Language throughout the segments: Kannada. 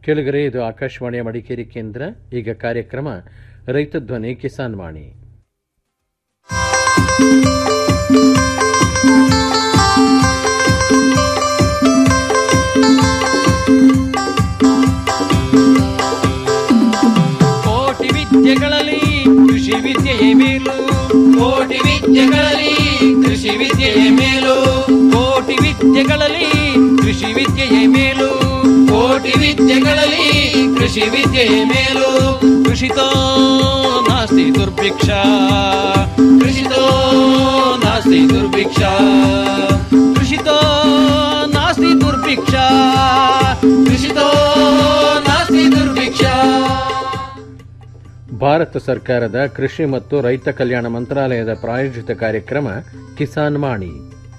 ಕೆಳಗರೆ ಇದು ಆಕಾಶವಾಣಿಯ ಮಡಿಕೇರಿ ಕೇಂದ್ರ ಈಗ ಕಾರ್ಯಕ್ರಮ ರೈತ ಧ್ವನಿ ಕಿಸಾನ್ ವಾಣಿ ಕೋಟಿ ವಿದ್ಯೆಗಳಲ್ಲಿ ಕೃಷಿ ವಿದ್ಯೆಯೇ ಮೇಲು ಕೋಟಿ ವಿದ್ಯೆಗಳಲ್ಲಿ ಕೃಷಿ ವಿದ್ಯೆಯೇ ಮೇಲು ಕೋಟಿ ವಿದ್ಯೆಗಳಲ್ಲಿ ಕೃಷಿ ವಿದ್ಯೆಯೇ ಮೇಲು ಕೋಟಿ ವಿದ್ಯೆಗಳಲ್ಲಿ ಕೃಷಿ ವಿದ್ಯೆಯೇ ಮೇಲು ಕೃಷಿತೋ ನಾಸ್ತಿ ದುರ್ಭಿಕ್ಷ ಕೃಷಿತೋ ನಾಸ್ತಿ ದುರ್ಭಿಕ್ಷ ಕೃಷಿತೋ ನಾಸ್ತಿ ದುರ್ಭಿಕ್ಷ ಕೃಷಿತೋ ನಾಸ್ತಿ ದುರ್ಭಿಕ್ಷ ಭಾರತ ಸರ್ಕಾರದ ಕೃಷಿ ಮತ್ತು ರೈತ ಕಲ್ಯಾಣ ಮಂತ್ರಾಲಯದ ಪ್ರಾಯೋಜಿತ ಕಾರ್ಯಕ್ರಮ ಕಿಸಾನ್ ವಾಣಿ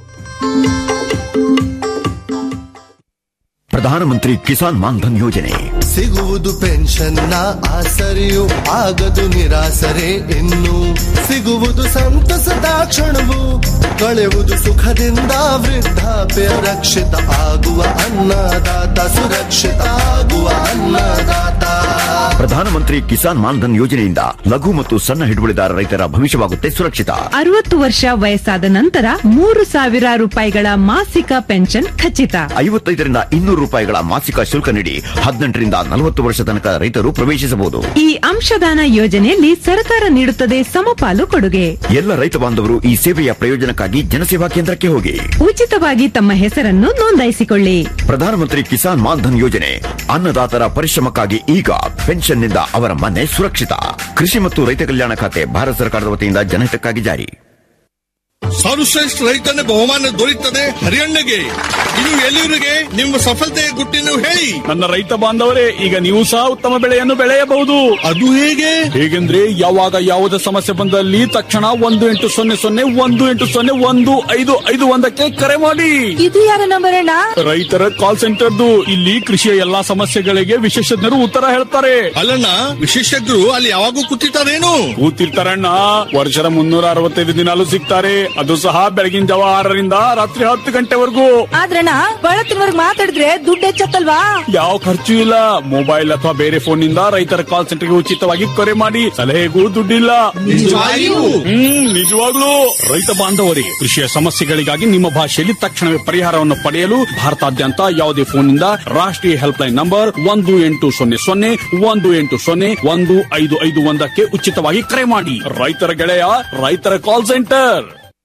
ಪ್ರಧಾನಮಂತ್ರಿ ಕಿಸಾನ್ ಮಾನ್ಧನ್ ಯೋಜನೆ ಸಿಗುವುದು ಪೆನ್ಷನ್ನ ಆಸರೆಯು ಆಗದು ನಿರಾಸರೆ ಇನ್ನು ಸಿಗುವುದು ಸಂತಸದ ಕ್ಷಣವು ಕಳೆವುದು ಸುಖದಿಂದ ವೃದ್ಧಾಪ್ಯ ರಕ್ಷಿತ ಆಗುವ ಅನ್ನದಾತ ಸುರಕ್ಷಿತ ಆಗುವ ಅನ್ನದಾತ ಪ್ರಧಾನಮಂತ್ರಿ ಕಿಸಾನ್ ಮಾನ್ಧನ್ ಯೋಜನೆಯಿಂದ ಲಘು ಮತ್ತು ಸಣ್ಣ ಹಿಡುವಳಿದಾರ ರೈತರ ಭವಿಷ್ಯವಾಗುತ್ತೆ ಸುರಕ್ಷಿತ ಅರವತ್ತು ವರ್ಷ ವಯಸ್ಸಾದ ನಂತರ ಮೂರು ಸಾವಿರ ರೂಪಾಯಿಗಳ ಮಾಸಿಕ ಪೆನ್ಷನ್ ಖಚಿತ ಐವತ್ತೈದರಿಂದ ಇನ್ನೂರು ರೂಪಾಯಿಗಳ ಮಾಸಿಕ ಶುಲ್ಕ ನೀಡಿ ಹದಿನೆಂಟರಿಂದ ನಲವತ್ತು ವರ್ಷ ತನಕ ರೈತರು ಪ್ರವೇಶಿಸಬಹುದು ಈ ಅಂಶದಾನ ಯೋಜನೆಯಲ್ಲಿ ಸರ್ಕಾರ ನೀಡುತ್ತದೆ ಸಮಪಾಲು ಕೊಡುಗೆ ಎಲ್ಲ ರೈತ ಬಾಂಧವರು ಈ ಸೇವೆಯ ಪ್ರಯೋಜನಕ್ಕಾಗಿ ಜನಸೇವಾ ಕೇಂದ್ರಕ್ಕೆ ಹೋಗಿ ಉಚಿತವಾಗಿ ತಮ್ಮ ಹೆಸರನ್ನು ನೋಂದಾಯಿಸಿಕೊಳ್ಳಿ ಪ್ರಧಾನಮಂತ್ರಿ ಕಿಸಾನ್ ಮಾನ್ಧನ್ ಯೋಜನೆ ಅನ್ನದಾತರ ಪರಿಶ್ರಮಕ್ಕಾಗಿ ಈಗ ಪೆನ್ಷನ್ನಿಂದ ಅವರ ಮನೆ ಸುರಕ್ಷಿತ ಕೃಷಿ ಮತ್ತು ರೈತ ಕಲ್ಯಾಣ ಖಾತೆ ಭಾರತ ಸರ್ಕಾರದ ವತಿಯಿಂದ ಜನಹಿತಕ್ಕಾಗಿ ಜಾರಿ ಸರ್ವಶ್ರೇಷ್ಠ ರೈತನ ಬಹುಮಾನ ದೊರೆಯುತ್ತದೆ ಹರಿಯಣ್ಣಗೆ ಇದು ಎಲ್ಲಿವರಿಗೆ ನಿಮ್ಮ ಸಫಲತೆಯ ಗುಟ್ಟಿನ ಹೇಳಿ ನನ್ನ ರೈತ ಬಾಂಧವರೇ ಈಗ ನೀವು ಸಹ ಉತ್ತಮ ಬೆಳೆಯನ್ನು ಬೆಳೆಯಬಹುದು ಅದು ಹೇಗೆ ಹೇಗೆಂದ್ರೆ ಯಾವಾಗ ಯಾವುದೇ ಸಮಸ್ಯೆ ಬಂದಲ್ಲಿ ತಕ್ಷಣ ಒಂದು ಎಂಟು ಸೊನ್ನೆ ಸೊನ್ನೆ ಒಂದು ಎಂಟು ಸೊನ್ನೆ ಒಂದು ಐದು ಐದು ಒಂದಕ್ಕೆ ಕರೆ ಮಾಡಿ ಇದು ಯಾರ ನಂಬರ್ ಅಣ್ಣ ರೈತರ ಕಾಲ್ ಸೆಂಟರ್ದು ಇಲ್ಲಿ ಕೃಷಿಯ ಎಲ್ಲಾ ಸಮಸ್ಯೆಗಳಿಗೆ ವಿಶೇಷಜ್ಞರು ಉತ್ತರ ಹೇಳ್ತಾರೆ ಅಲ್ಲಣ್ಣ ವಿಶೇಷಜ್ಞರು ಅಲ್ಲಿ ಯಾವಾಗೂ ಕೂತಿರ್ತಾರೇನು ಕೂತಿರ್ತಾರಣ್ಣ ವರ್ಷದ ಮುನ್ನೂರ ಅರವತ್ತೈದು ದಿನಾಲು ಸಿಗ್ತಾರೆ ಅದು ಸಹ ಬೆಳಗಿನ ಜಾವ ಆರರಿಂದ ರಾತ್ರಿ ಹತ್ತು ಗಂಟೆವರೆಗೂ ಆದ್ರಣ್ಣ ಬಳತ್ತಿನವರ್ಗ್ ಮಾತಾಡಿದ್ರೆ ದುಡ್ಡು ಹೆಚ್ಚತ್ತಲ್ವಾ ಯಾವ ಖರ್ಚು ಇಲ್ಲ ಮೊಬೈಲ್ ಅಥವಾ ಬೇರೆ ಫೋನ್ ನಿಂದ ರೈತರ ಕಾಲ್ ಸೆಂಟರ್ಗೆ ಉಚಿತವಾಗಿ ಕರೆ ಮಾಡಿ ಸಲಹೆಗೂ ದುಡ್ಡಿಲ್ಲ ನಿಜವಾಗಿಯೂ? ಹ್ಮ್ ನಿಜವಾಗ್ಲೂ ರೈತ ಬಾಂಧವರಿಗೆ ಕೃಷಿಯ ಸಮಸ್ಯೆಗಳಿಗಾಗಿ ನಿಮ್ಮ ಭಾಷೆಯಲ್ಲಿ ತಕ್ಷಣವೇ ಪರಿಹಾರವನ್ನು ಪಡೆಯಲು ಭಾರತಾದ್ಯಂತ ಯಾವುದೇ ಫೋನ್ನಿಂದ ರಾಷ್ಟ್ರೀಯ ಹೆಲ್ಪ್ ಲೈನ್ ನಂಬರ್ ಒಂದು ಎಂಟು ಸೊನ್ನೆ ಸೊನ್ನೆ ಒಂದು ಎಂಟು ಸೊನ್ನೆ ಒಂದು ಐದು ಐದು ಒಂದಕ್ಕೆ ಉಚಿತವಾಗಿ ಕರೆ ಮಾಡಿ ರೈತರ ಗೆಳೆಯ ರೈತರ ಕಾಲ್ ಸೆಂಟರ್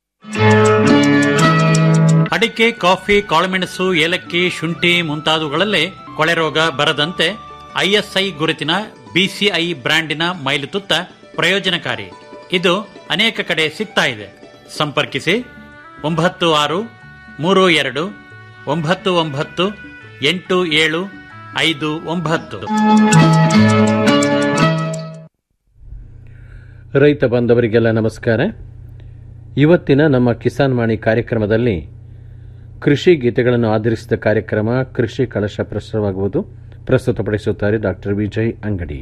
ಅಡಿಕೆ ಕಾಫಿ ಕಾಳುಮೆಣಸು ಏಲಕ್ಕಿ ಶುಂಠಿ ಮುಂತಾದವುಗಳಲ್ಲೇ ಕೊಳೆ ರೋಗ ಬರದಂತೆ ಐಎಸ್ಐ ಗುರುತಿನ ಬಿಸಿಐ ಬ್ರ್ಯಾಂಡಿನ ಮೈಲುತುತ್ತ ಪ್ರಯೋಜನಕಾರಿ ಇದು ಅನೇಕ ಕಡೆ ಸಿಗ್ತಾ ಇದೆ ಸಂಪರ್ಕಿಸಿ ಒಂಬತ್ತು ಆರು ಮೂರು ಎರಡು ಒಂಬತ್ತು ಒಂಬತ್ತು ಎಂಟು ಏಳು ಐದು ಒಂಬತ್ತು ರೈತ ಬಾಂಧವರಿಗೆಲ್ಲ ನಮಸ್ಕಾರ ಇವತ್ತಿನ ನಮ್ಮ ಕಿಸಾನ್ ವಾಣಿ ಕಾರ್ಯಕ್ರಮದಲ್ಲಿ ಕೃಷಿ ಗೀತೆಗಳನ್ನು ಆಧರಿಸಿದ ಕಾರ್ಯಕ್ರಮ ಕೃಷಿ ಕಳಶ ಪ್ರಸಾರವಾಗುವುದು ಪ್ರಸ್ತುತಪಡಿಸುತ್ತಾರೆ ಡಾಕ್ಟರ್ ವಿಜಯ್ ಅಂಗಡಿ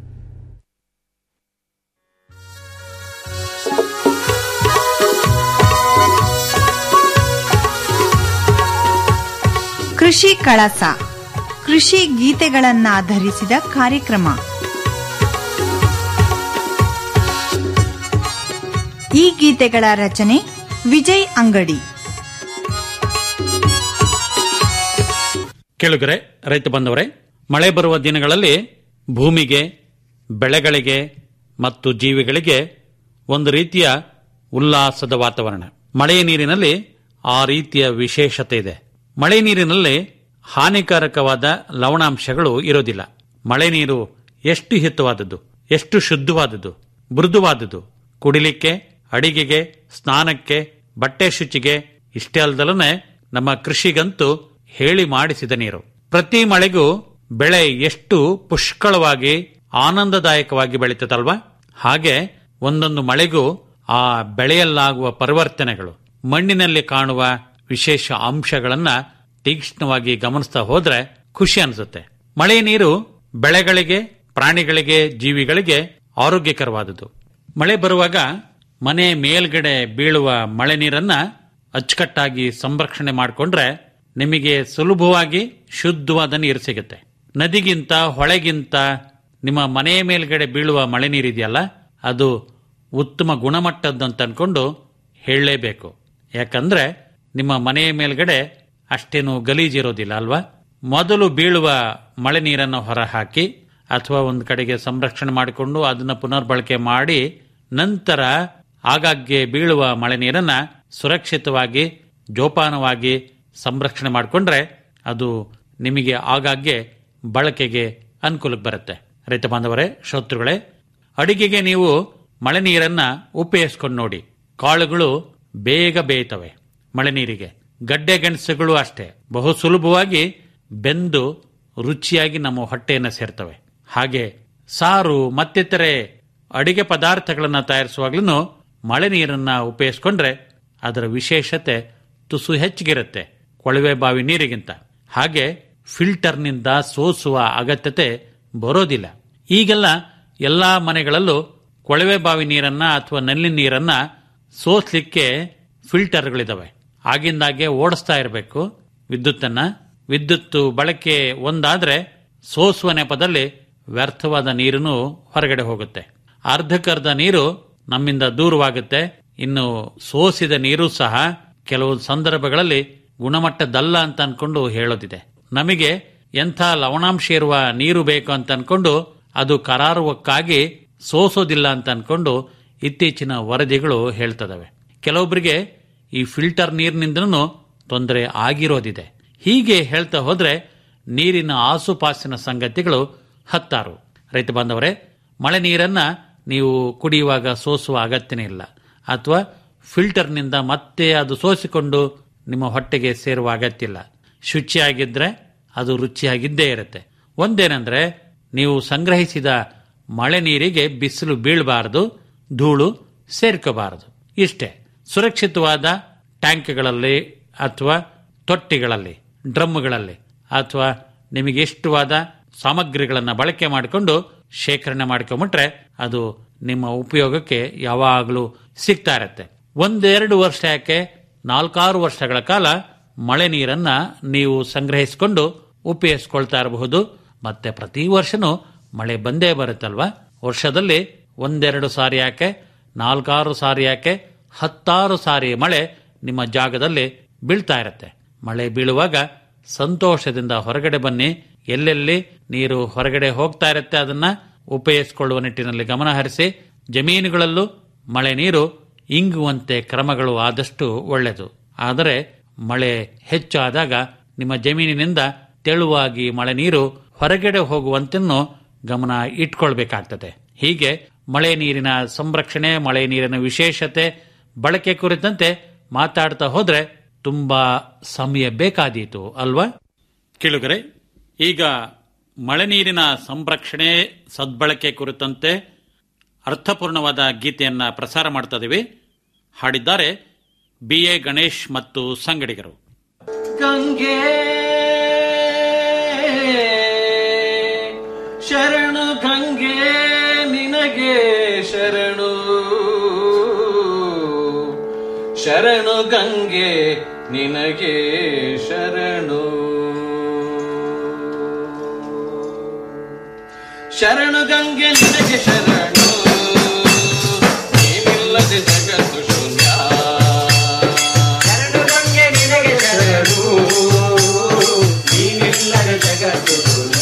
ಕೃಷಿ ಕಳಸ ಕೃಷಿ ಗೀತೆಗಳನ್ನಾಧರಿಸಿದ ಕಾರ್ಯಕ್ರಮ ಈ ಗೀತೆಗಳ ರಚನೆ ವಿಜಯ್ ಅಂಗಡಿ ಕೇಳುಗರೆ ರೈತ ಬಂದವರೇ ಮಳೆ ಬರುವ ದಿನಗಳಲ್ಲಿ ಭೂಮಿಗೆ ಬೆಳೆಗಳಿಗೆ ಮತ್ತು ಜೀವಿಗಳಿಗೆ ಒಂದು ರೀತಿಯ ಉಲ್ಲಾಸದ ವಾತಾವರಣ ಮಳೆಯ ನೀರಿನಲ್ಲಿ ಆ ರೀತಿಯ ವಿಶೇಷತೆ ಇದೆ ಮಳೆ ನೀರಿನಲ್ಲಿ ಹಾನಿಕಾರಕವಾದ ಲವಣಾಂಶಗಳು ಇರೋದಿಲ್ಲ ಮಳೆ ನೀರು ಎಷ್ಟು ಹಿತವಾದದ್ದು ಎಷ್ಟು ಶುದ್ಧವಾದದ್ದು ಮೃದುವಾದದ್ದು ಕುಡಿಲಿಕ್ಕೆ ಅಡಿಗೆಗೆ ಸ್ನಾನಕ್ಕೆ ಬಟ್ಟೆ ಶುಚಿಗೆ ಇಷ್ಟೇ ಅಲ್ದಲನೆ ನಮ್ಮ ಕೃಷಿಗಂತೂ ಹೇಳಿ ಮಾಡಿಸಿದ ನೀರು ಪ್ರತಿ ಮಳೆಗೂ ಬೆಳೆ ಎಷ್ಟು ಪುಷ್ಕಳವಾಗಿ ಆನಂದದಾಯಕವಾಗಿ ಬೆಳೀತದಲ್ವಾ ಹಾಗೆ ಒಂದೊಂದು ಮಳೆಗೂ ಆ ಬೆಳೆಯಲ್ಲಾಗುವ ಪರಿವರ್ತನೆಗಳು ಮಣ್ಣಿನಲ್ಲಿ ಕಾಣುವ ವಿಶೇಷ ಅಂಶಗಳನ್ನ ತೀಕ್ಷ್ಣವಾಗಿ ಗಮನಿಸ್ತಾ ಹೋದ್ರೆ ಖುಷಿ ಅನಿಸುತ್ತೆ ಮಳೆ ನೀರು ಬೆಳೆಗಳಿಗೆ ಪ್ರಾಣಿಗಳಿಗೆ ಜೀವಿಗಳಿಗೆ ಆರೋಗ್ಯಕರವಾದುದು ಮಳೆ ಬರುವಾಗ ಮನೆ ಮೇಲ್ಗಡೆ ಬೀಳುವ ಮಳೆ ನೀರನ್ನ ಅಚ್ಚುಕಟ್ಟಾಗಿ ಸಂರಕ್ಷಣೆ ಮಾಡಿಕೊಂಡ್ರೆ ನಿಮಗೆ ಸುಲಭವಾಗಿ ಶುದ್ಧವಾದ ನೀರು ಸಿಗುತ್ತೆ ನದಿಗಿಂತ ಹೊಳೆಗಿಂತ ನಿಮ್ಮ ಮನೆಯ ಮೇಲ್ಗಡೆ ಬೀಳುವ ಮಳೆ ನೀರಿದೆಯಲ್ಲ ಅದು ಉತ್ತಮ ಗುಣಮಟ್ಟದ್ದು ಅಂತ ಅನ್ಕೊಂಡು ಹೇಳಲೇಬೇಕು ಯಾಕಂದ್ರೆ ನಿಮ್ಮ ಮನೆಯ ಮೇಲ್ಗಡೆ ಅಷ್ಟೇನು ಗಲೀಜಿರೋದಿಲ್ಲ ಅಲ್ವಾ ಮೊದಲು ಬೀಳುವ ಮಳೆ ನೀರನ್ನು ಹೊರಹಾಕಿ ಅಥವಾ ಒಂದು ಕಡೆಗೆ ಸಂರಕ್ಷಣೆ ಮಾಡಿಕೊಂಡು ಅದನ್ನು ಪುನರ್ಬಳಕೆ ಮಾಡಿ ನಂತರ ಆಗಾಗ್ಗೆ ಬೀಳುವ ಮಳೆ ನೀರನ್ನ ಸುರಕ್ಷಿತವಾಗಿ ಜೋಪಾನವಾಗಿ ಸಂರಕ್ಷಣೆ ಮಾಡಿಕೊಂಡ್ರೆ ಅದು ನಿಮಗೆ ಆಗಾಗ್ಗೆ ಬಳಕೆಗೆ ಅನುಕೂಲಕ್ಕೆ ಬರುತ್ತೆ ರೈತ ಬಾಂಧವರೇ ಶ್ರೋತೃಗಳೇ ಅಡಿಗೆಗೆ ನೀವು ಮಳೆ ನೀರನ್ನ ಉಪಯೋಗಿಸ್ಕೊಂಡು ನೋಡಿ ಕಾಳುಗಳು ಬೇಗ ಬೇಯ್ತವೆ ಮಳೆ ನೀರಿಗೆ ಗಡ್ಡೆ ಗೆಣಸುಗಳು ಅಷ್ಟೇ ಬಹು ಸುಲಭವಾಗಿ ಬೆಂದು ರುಚಿಯಾಗಿ ನಮ್ಮ ಹೊಟ್ಟೆಯನ್ನು ಸೇರ್ತವೆ ಹಾಗೆ ಸಾರು ಮತ್ತಿತರೆ ಅಡಿಗೆ ಪದಾರ್ಥಗಳನ್ನು ತಯಾರಿಸುವಾಗ್ಲೂ ಮಳೆ ನೀರನ್ನ ಉಪಯೋಗಿಸ್ಕೊಂಡ್ರೆ ಅದರ ವಿಶೇಷತೆ ತುಸು ಹೆಚ್ಚಿಗಿರುತ್ತೆ ಕೊಳವೆ ಬಾವಿ ನೀರಿಗಿಂತ ಹಾಗೆ ಫಿಲ್ಟರ್ನಿಂದ ಸೋಸುವ ಅಗತ್ಯತೆ ಬರೋದಿಲ್ಲ ಈಗೆಲ್ಲ ಎಲ್ಲಾ ಮನೆಗಳಲ್ಲೂ ಕೊಳವೆ ಬಾವಿ ನೀರನ್ನ ಅಥವಾ ನಲ್ಲಿ ನೀರನ್ನ ಸೋಸ್ಲಿಕ್ಕೆ ಫಿಲ್ಟರ್ಗಳಿದಾವೆ ಆಗಿಂದಾಗೆ ಓಡಿಸ್ತಾ ಇರಬೇಕು ವಿದ್ಯುತ್ತನ್ನ ವಿದ್ಯುತ್ ಬಳಕೆ ಒಂದಾದ್ರೆ ಸೋಸುವ ನೆಪದಲ್ಲಿ ವ್ಯರ್ಥವಾದ ನೀರನ್ನು ಹೊರಗಡೆ ಹೋಗುತ್ತೆ ಅರ್ಧಕ್ಕರ್ಧ ನೀರು ನಮ್ಮಿಂದ ದೂರವಾಗುತ್ತೆ ಇನ್ನು ಸೋಸಿದ ನೀರು ಸಹ ಕೆಲವು ಸಂದರ್ಭಗಳಲ್ಲಿ ಗುಣಮಟ್ಟದಲ್ಲ ಅಂತ ಅನ್ಕೊಂಡು ಹೇಳೋದಿದೆ ನಮಗೆ ಎಂಥ ಲವಣಾಂಶ ಇರುವ ನೀರು ಬೇಕು ಅಂತ ಅನ್ಕೊಂಡು ಅದು ಕರಾರುವಕ್ಕಾಗಿ ಸೋಸೋದಿಲ್ಲ ಅಂತ ಅನ್ಕೊಂಡು ಇತ್ತೀಚಿನ ವರದಿಗಳು ಹೇಳ್ತದವೆ ಕೆಲವೊಬ್ಬರಿಗೆ ಈ ಫಿಲ್ಟರ್ ನೀರಿನಿಂದನೂ ತೊಂದರೆ ಆಗಿರೋದಿದೆ ಹೀಗೆ ಹೇಳ್ತಾ ಹೋದ್ರೆ ನೀರಿನ ಆಸುಪಾಸಿನ ಸಂಗತಿಗಳು ಹತ್ತಾರು ರೈತ ಬಾಂಧವರೇ ಮಳೆ ನೀರನ್ನ ನೀವು ಕುಡಿಯುವಾಗ ಸೋಸುವ ಅಗತ್ಯನೇ ಇಲ್ಲ ಅಥವಾ ಫಿಲ್ಟರ್ನಿಂದ ಮತ್ತೆ ಅದು ಸೋಸಿಕೊಂಡು ನಿಮ್ಮ ಹೊಟ್ಟೆಗೆ ಸೇರುವ ಅಗತ್ಯ ಇಲ್ಲ ಶುಚಿಯಾಗಿದ್ರೆ ಅದು ರುಚಿಯಾಗಿದ್ದೇ ಇರುತ್ತೆ ಒಂದೇನೆಂದ್ರೆ ನೀವು ಸಂಗ್ರಹಿಸಿದ ಮಳೆ ನೀರಿಗೆ ಬಿಸಿಲು ಬೀಳಬಾರದು ಧೂಳು ಸೇರ್ಕೋಬಾರದು ಇಷ್ಟೇ ಸುರಕ್ಷಿತವಾದ ಟ್ಯಾಂಕ್ಗಳಲ್ಲಿ ಅಥವಾ ತೊಟ್ಟಿಗಳಲ್ಲಿ ಡ್ರಮ್ಗಳಲ್ಲಿ ಅಥವಾ ನಿಮಗೆ ಇಷ್ಟವಾದ ಸಾಮಗ್ರಿಗಳನ್ನು ಬಳಕೆ ಮಾಡಿಕೊಂಡು ಶೇಖರಣೆ ಮಾಡ್ಕೊಂಬಿಟ್ರೆ ಅದು ನಿಮ್ಮ ಉಪಯೋಗಕ್ಕೆ ಯಾವಾಗಲೂ ಸಿಗ್ತಾ ಇರತ್ತೆ ಒಂದೆರಡು ವರ್ಷ ಯಾಕೆ ನಾಲ್ಕಾರು ವರ್ಷಗಳ ಕಾಲ ಮಳೆ ನೀರನ್ನ ನೀವು ಸಂಗ್ರಹಿಸಿಕೊಂಡು ಉಪಯೋಗಿಸ್ಕೊಳ್ತಾ ಇರಬಹುದು ಮತ್ತೆ ಪ್ರತಿ ವರ್ಷನೂ ಮಳೆ ಬಂದೇ ಬರುತ್ತಲ್ವಾ ವರ್ಷದಲ್ಲಿ ಒಂದೆರಡು ಸಾರಿ ಯಾಕೆ ನಾಲ್ಕಾರು ಸಾರಿ ಯಾಕೆ ಹತ್ತಾರು ಸಾರಿ ಮಳೆ ನಿಮ್ಮ ಜಾಗದಲ್ಲಿ ಬೀಳ್ತಾ ಇರತ್ತೆ ಮಳೆ ಬೀಳುವಾಗ ಸಂತೋಷದಿಂದ ಹೊರಗಡೆ ಬನ್ನಿ ಎಲ್ಲೆಲ್ಲಿ ನೀರು ಹೊರಗಡೆ ಹೋಗ್ತಾ ಇರತ್ತೆ ಅದನ್ನ ಉಪಯೋಗಿಸಿಕೊಳ್ಳುವ ನಿಟ್ಟಿನಲ್ಲಿ ಗಮನ ಹರಿಸಿ ಜಮೀನುಗಳಲ್ಲೂ ಮಳೆ ನೀರು ಇಂಗುವಂತೆ ಕ್ರಮಗಳು ಆದಷ್ಟು ಒಳ್ಳೆಯದು ಆದರೆ ಮಳೆ ಹೆಚ್ಚಾದಾಗ ನಿಮ್ಮ ಜಮೀನಿನಿಂದ ತೆಳುವಾಗಿ ಮಳೆ ನೀರು ಹೊರಗಡೆ ಹೋಗುವಂತೆನ್ನು ಗಮನ ಇಟ್ಕೊಳ್ಬೇಕಾಗ್ತದೆ ಹೀಗೆ ಮಳೆ ನೀರಿನ ಸಂರಕ್ಷಣೆ ಮಳೆ ನೀರಿನ ವಿಶೇಷತೆ ಬಳಕೆ ಕುರಿತಂತೆ ಮಾತಾಡ್ತಾ ಹೋದ್ರೆ ತುಂಬಾ ಸಮಯ ಬೇಕಾದೀತು ಅಲ್ವಾ ಕೇಳುಗರೆ ಈಗ ಮಳೆ ನೀರಿನ ಸಂರಕ್ಷಣೆ ಸದ್ಬಳಕೆ ಕುರಿತಂತೆ ಅರ್ಥಪೂರ್ಣವಾದ ಗೀತೆಯನ್ನ ಪ್ರಸಾರ ಮಾಡ್ತಾ ಇದೀವಿ ಹಾಡಿದ್ದಾರೆ ಬಿ ಎ ಗಣೇಶ್ ಮತ್ತು ಸಂಗಡಿಗರು ಗಂಗೆ ಶರಣು ಗಂಗೆ ನಿನಗೆ ಶರಣು ಶರಣು ಗಂಗೆ ನಿನಗೆ ಶರಣು ಶರಣು ಗಂಗೆ ನಿನಗೆ ಶರಣು ನೀನಿಲ್ಲದೆ ಜಗತ್ತು ಶೂನ್ಯ ಶರಣು ಗಂಗೆ ನಿನಗೆ ಶರಣು ನೀನಿಲ್ಲದೆ ಜಗತ್ತು ಶೂನ್ಯ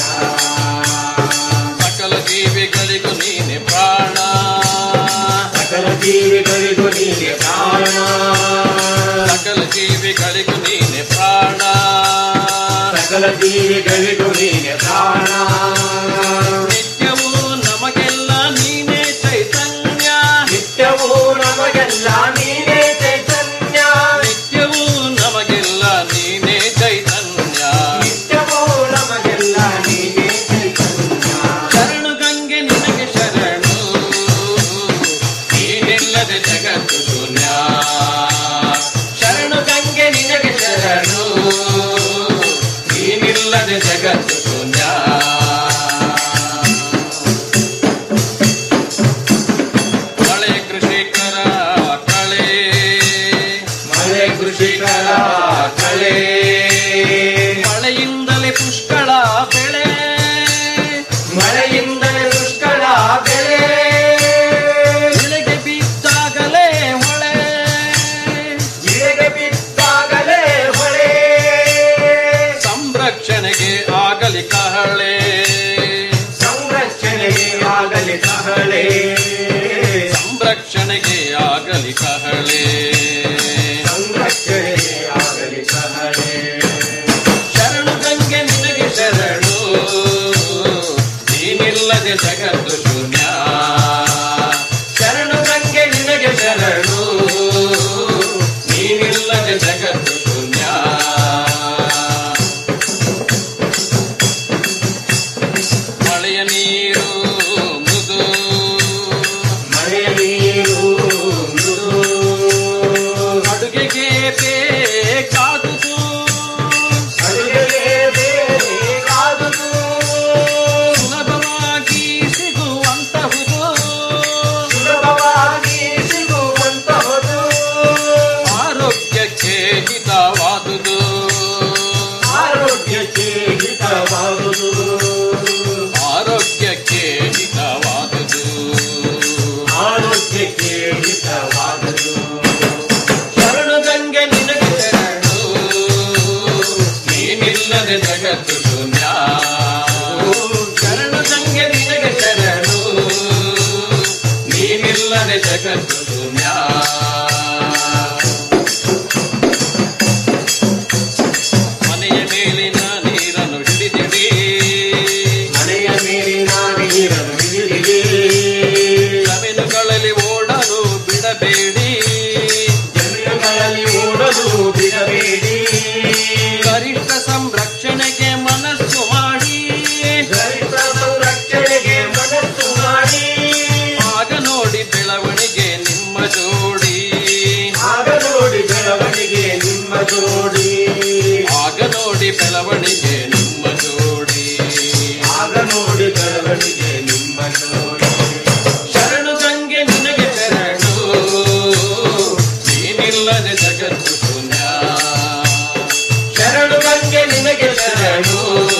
ಸಕಲ ಜೀವಿಗಳಿಗೂ ನೀನೆ ಪ್ರಾಣ ಸಕಲ ಜೀವಿಗಳಿಗೂ ನೀನೆ ಪ್ರಾಣ ಸಕಲ ಜೀವಿಗಳಿಗೂ ನೀನೆ ಪ್ರಾಣ ಸಕಲ ಜೀವಿಗಳಿಗೂ ನೀನೆ ಪ್ರಾಣ ನಿತ್ಯವೂ ನಮಗೆಲ್ಲ ನೀನೇ ಚೈತನ್ಯ ನಿತ್ಯವೂ ನಮಗೆಲ್ಲ ನೀನೇ ಚೈತನ್ಯ ನಿತ್ಯವೂ ನಮಗೆಲ್ಲ ನೀನೇ ಚೈತನ್ಯ ನಿತ್ಯವೂ ನಮಗೆಲ್ಲ ನೀನೇ ಚೈತನ್ಯ ಶರಣು ಗಂಗೆ ನಿನಗೆ ಶರಣು ನೀನಿಲ್ಲದೆ ಜಗತ್ತು ಶೂನ್ಯ ಶರಣು ಗಂಗೆ ನಿನಗೆ ಶರಣು ನೀನಿಲ್ಲದೆ ಜಗತ್ತು ಶೂನ್ಯ ಕಹಳೆ ಸಂರಕ್ಷಣೆಗೆ ಆಗಲಿ ಕಹಳೆ ಸಂರಕ್ಷಣೆಗೆ ಆಗಲಿ ಕಹಳೆ ಶರಣು ಗಂಗೆ ನಿನಗೆ ಶರಣು ನೀನಿಲ್ಲದೆ ಜಗತ್ತು ಶೂನ್ಯ ಶರಣು ಗಂಗೆ ನಿನಗೆ ಶರಣು ನೀನಿಲ್ಲದೆ ಜಗತ್ತು ಶೂನ್ಯ ಮಳೆಯ ನೀರು ಮೃದು ಮಳೆಯ ನೀರು ಮೃದು ಅಡುಗೆಗೆ ಬೇಕಾದುದು ಅಡುಗೆಗೆ ಬೇಕಾದುದು ಸುಲಭವಾಗಿ ಸಿಗುವಂತಹುದು ಸುಲಭವಾಗಿ ಸಿಗುವಂತಹುದು ಆರೋಗ್ಯಕ್ಕೆ ಹಿತವಾದುದು ಆರೋಗ್ಯಕ್ಕೆ ಹಿತವಾದುದು ಆರೋಗ್ಯಕ್ಕೆ ಹಿತವಾದುದು ಆರೋಗ್ಯಕ್ಕೆ ಹಿತವಾದುದು ಶರಣು ಗಂಗೆ ನಿನಗೆ ಶರಣು ನೀನಿಲ್ಲದೆ ಜಗತ್ತು ಶೂನ್ಯ ಶರಣು ಗಂಗೆ ನಿನಗೆ ಶರಣು ನೀನಿಲ್ಲದೆ ಜಗತ್ತು ಶೂನ್ಯ ಮನೆಯ ಮೇಲಿನ ನೀರನ್ನು ಹಿಡಿದಿಡಿ ಮನೆಯ ಮೇಲಿನ ನೀರನ್ನು ಹಿಡಿದಿಡಿ ಜಮೀನುಗಳಲ್ಲಿ ಓಡಲು ಬಿಡಬೇಡಿ ಜಮೀನುಗಳಲ್ಲಿ ಓಡಲು ಬಿಡಬೇಡಿ ಗರಿಷ್ಠ ಸಂರಕ್ಷಣೆಗೆ ಮನಸ್ಸು ಮಾಡಿ ಗರಿಷ್ಠ ಸಂರಕ್ಷಣೆಗೆ ಮನಸ್ಸು ಮಾಡಿ ಆಗ ನೋಡಿ ಬೆಳವಣಿಗೆ ನಿಮ್ಮ ಜೋಡಿ ಆಗ ನೋಡಿ ಬೆಳವಣಿಗೆ ನಿಮ್ಮ ಜೋಡಿ ಆಗ ನೋಡಿ ಬೆಳವಣಿಗೆ ನಿಮ್ಮ ಜೋಡಿ ಆಗ ನೋಡಿ ಬೆಳವಣಿಗೆ ನಿಮ್ಮ ಜೋಡಿ ಶರಣು ಗಂಗೆ ನಿನಗೆ ಶರಣು ನೀನಿಲ್ಲದೆ ಜಗತ್ತು ಶೂನ್ಯ ಶರಣು ಗಂಗೆ ನಿನಗೆ ಶರಣು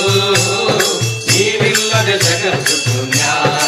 ನೀನಿಲ್ಲದೆ ಜಗತ್ತು ಶೂನ್ಯ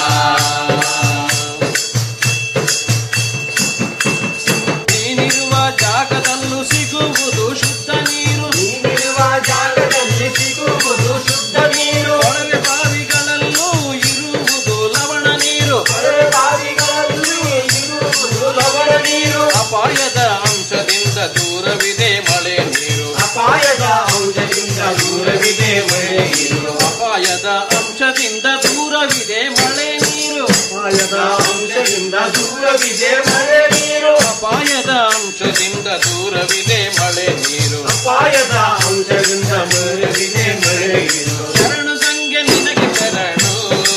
ನೀನಿರುವ ಜಾಗದಲ್ಲೂ ಸಿಗುವುದು ಶುದ್ಧ ನೀರು ನೀನಿರುವ ಜಾಗದಲ್ಲಿ ಸಿಗುವುದು ಶುದ್ಧ ನೀರು ಕೊಳವೆ ಬಾವಿಗಳಲ್ಲೂ ಇರುವುದು ಲವಣ ನೀರು ಕೊಳವೆ ಬಾವಿಗಳಲ್ಲೂ ಇರುವುದು ಲವಣ ನೀರು ಅಪಾಯದ ಅಂಶದಿಂದ ದೂರವಿದೆ ಮಳೆ ನೀರು ಅಪಾಯದ ಅಂಶದಿಂದ ದೂರವಿದೆ ಮಳೆ ನೀರು ಅಪಾಯದ ಅಂಶದಿಂದ ದೂರವಿದೆ ಮಳೆ ನೀರು ಅಪಾಯದ ಅಂಶದಿಂದ ದೂರವಿದೆ ಮಳೆ ನೀರು ಅಪಾಯದ ಅಂಶದಿಂದ ದೂರವಿದೆ ಮಳೆ ನೀರು ಅಪಾಯದ ಅಂಶದಿಂದ ದೂರವಿದೆ ಮಳೆ ನೀರು ಶರಣು ಸಂಖ್ಯೆ ನಿನಗೆ ಶರಣು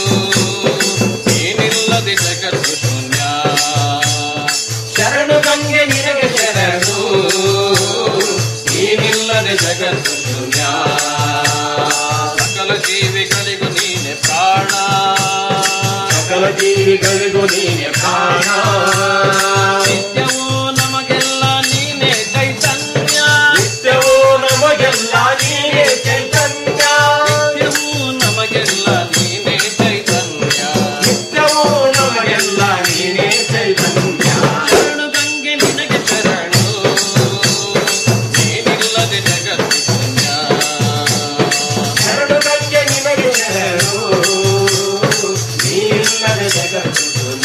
ಏನಿಲ್ಲದೆ ಜಗತ್ತು ಶೂನ್ಯ ಶರಣು ಗಂಗೆ ನಿನಗೆ ಶರಣು ನೀನಿಲ್ಲದೆ ಜಗತ್ತು ಶೂನ್ಯ ಸಕಲ ಜೀವಿಗಳಿಗೂ ನೀನೆ ಪ್ರಾಣ ಸಕಲ ಜೀವಿಗಳಿಗೂ ನೀನೆ ಪ್ರಾಣ ನಿತ್ಯವೂ ನಮಗೆಲ್ಲ ನೀನೆ ಚೈತನ್ಯ ನಿತ್ಯವೂ ನಮಗೆಲ್ಲ ನೀನೆ ಚೈತನ್ಯ ನಿತ್ಯವೂ ನಮಗೆಲ್ಲ ನೀನೆ ಚೈತನ್ಯ ನಿತ್ಯವೂ ನಮಗೆಲ್ಲ ನೀನೆ ಚೈತನ್ಯ ಶರಣು ಗಂಗೆ ನಿನಗೆ ಶರಣು ನೀನಿಲ್ಲದೆ ಜಗತ್ತು ಶೂನ್ಯ ಶರಣು ಗಂಗೆ ನಿನಗೆ ಶರಣು ನೀನಿಲ್ಲದೆ ಜಗತ್ತು ಶೂನ್ಯ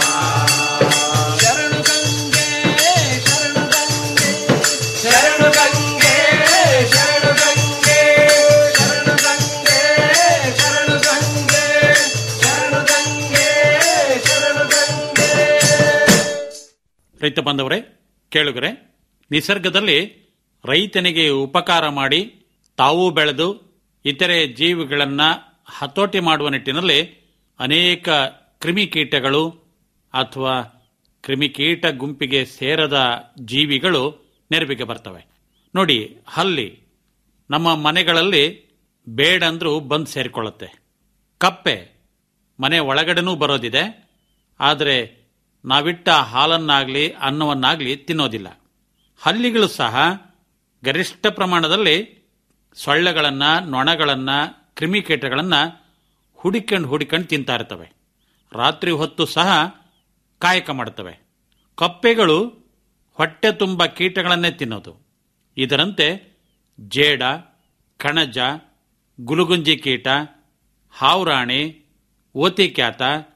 ಶರಣು ಗಂಗೆ ಶರಣು ಗಂಗೆ ಶರಣು ಗಂಗೆ ಶರಣು ಗಂಗೆ ಶರಣು ಗಂಗೆ ಶರಣು ಗಂಗೆ ಶರಣು ಗಂಗೆ ಶರಣು ಗಂಗೆ ರೈತ ಬಾಂಧವರೇ ಕೇಳುಗರೆ ನಿಸರ್ಗದಲ್ಲಿ ರೈತನಿಗೆ ಉಪಕಾರ ಮಾಡಿ ತಾವೂ ಬೆಳೆದು ಇತರೆ ಜೀವಿಗಳನ್ನ ಹತೋಟಿ ಮಾಡುವ ನಿಟ್ಟಿನಲ್ಲಿ ಅನೇಕ ಕ್ರಿಮಿಕೀಟಗಳು ಅಥವಾ ಕ್ರಿಮಿಕೀಟ ಗುಂಪಿಗೆ ಸೇರದ ಜೀವಿಗಳು ನೆರವಿಗೆ ಬರ್ತವೆ ನೋಡಿ ಹಲ್ಲಿ ನಮ್ಮ ಮನೆಗಳಲ್ಲಿ ಬೇಡಂದ್ರೂ ಬಂದು ಸೇರಿಕೊಳ್ಳುತ್ತೆ ಕಪ್ಪೆ ಮನೆ ಒಳಗಡೆನೂ ಬರೋದಿದೆ ಆದರೆ ನಾವಿಟ್ಟ ಹಾಲನ್ನಾಗಲಿ ಅನ್ನವನ್ನಾಗಲಿ ತಿನ್ನೋದಿಲ್ಲ ಹಲ್ಲಿಗಳು ಸಹ ಗರಿಷ್ಠ ಪ್ರಮಾಣದಲ್ಲಿ ಸೊಳ್ಳೆಗಳನ್ನು ನೊಣಗಳನ್ನು ಕ್ರಿಮಿಕೀಟಗಳನ್ನು ಹುಡಿಕೊಂಡು ಹುಡಿಕೊಂಡು ತಿಂತಾ ಇರ್ತವೆ ರಾತ್ರಿ ಹೊತ್ತು ಸಹ ಕಾಯಕ ಮಾಡ್ತವೆ ಕಪ್ಪೆಗಳು ಹೊಟ್ಟೆ ತುಂಬ ಕೀಟಗಳನ್ನೇ ತಿನ್ನೋದು ಇದರಂತೆ ಜೇಡ ಕಣಜ ಗುಲುಗುಂಜಿ ಕೀಟ ಹಾವುರಾಣಿ ಓತಿಕ್ಯಾತ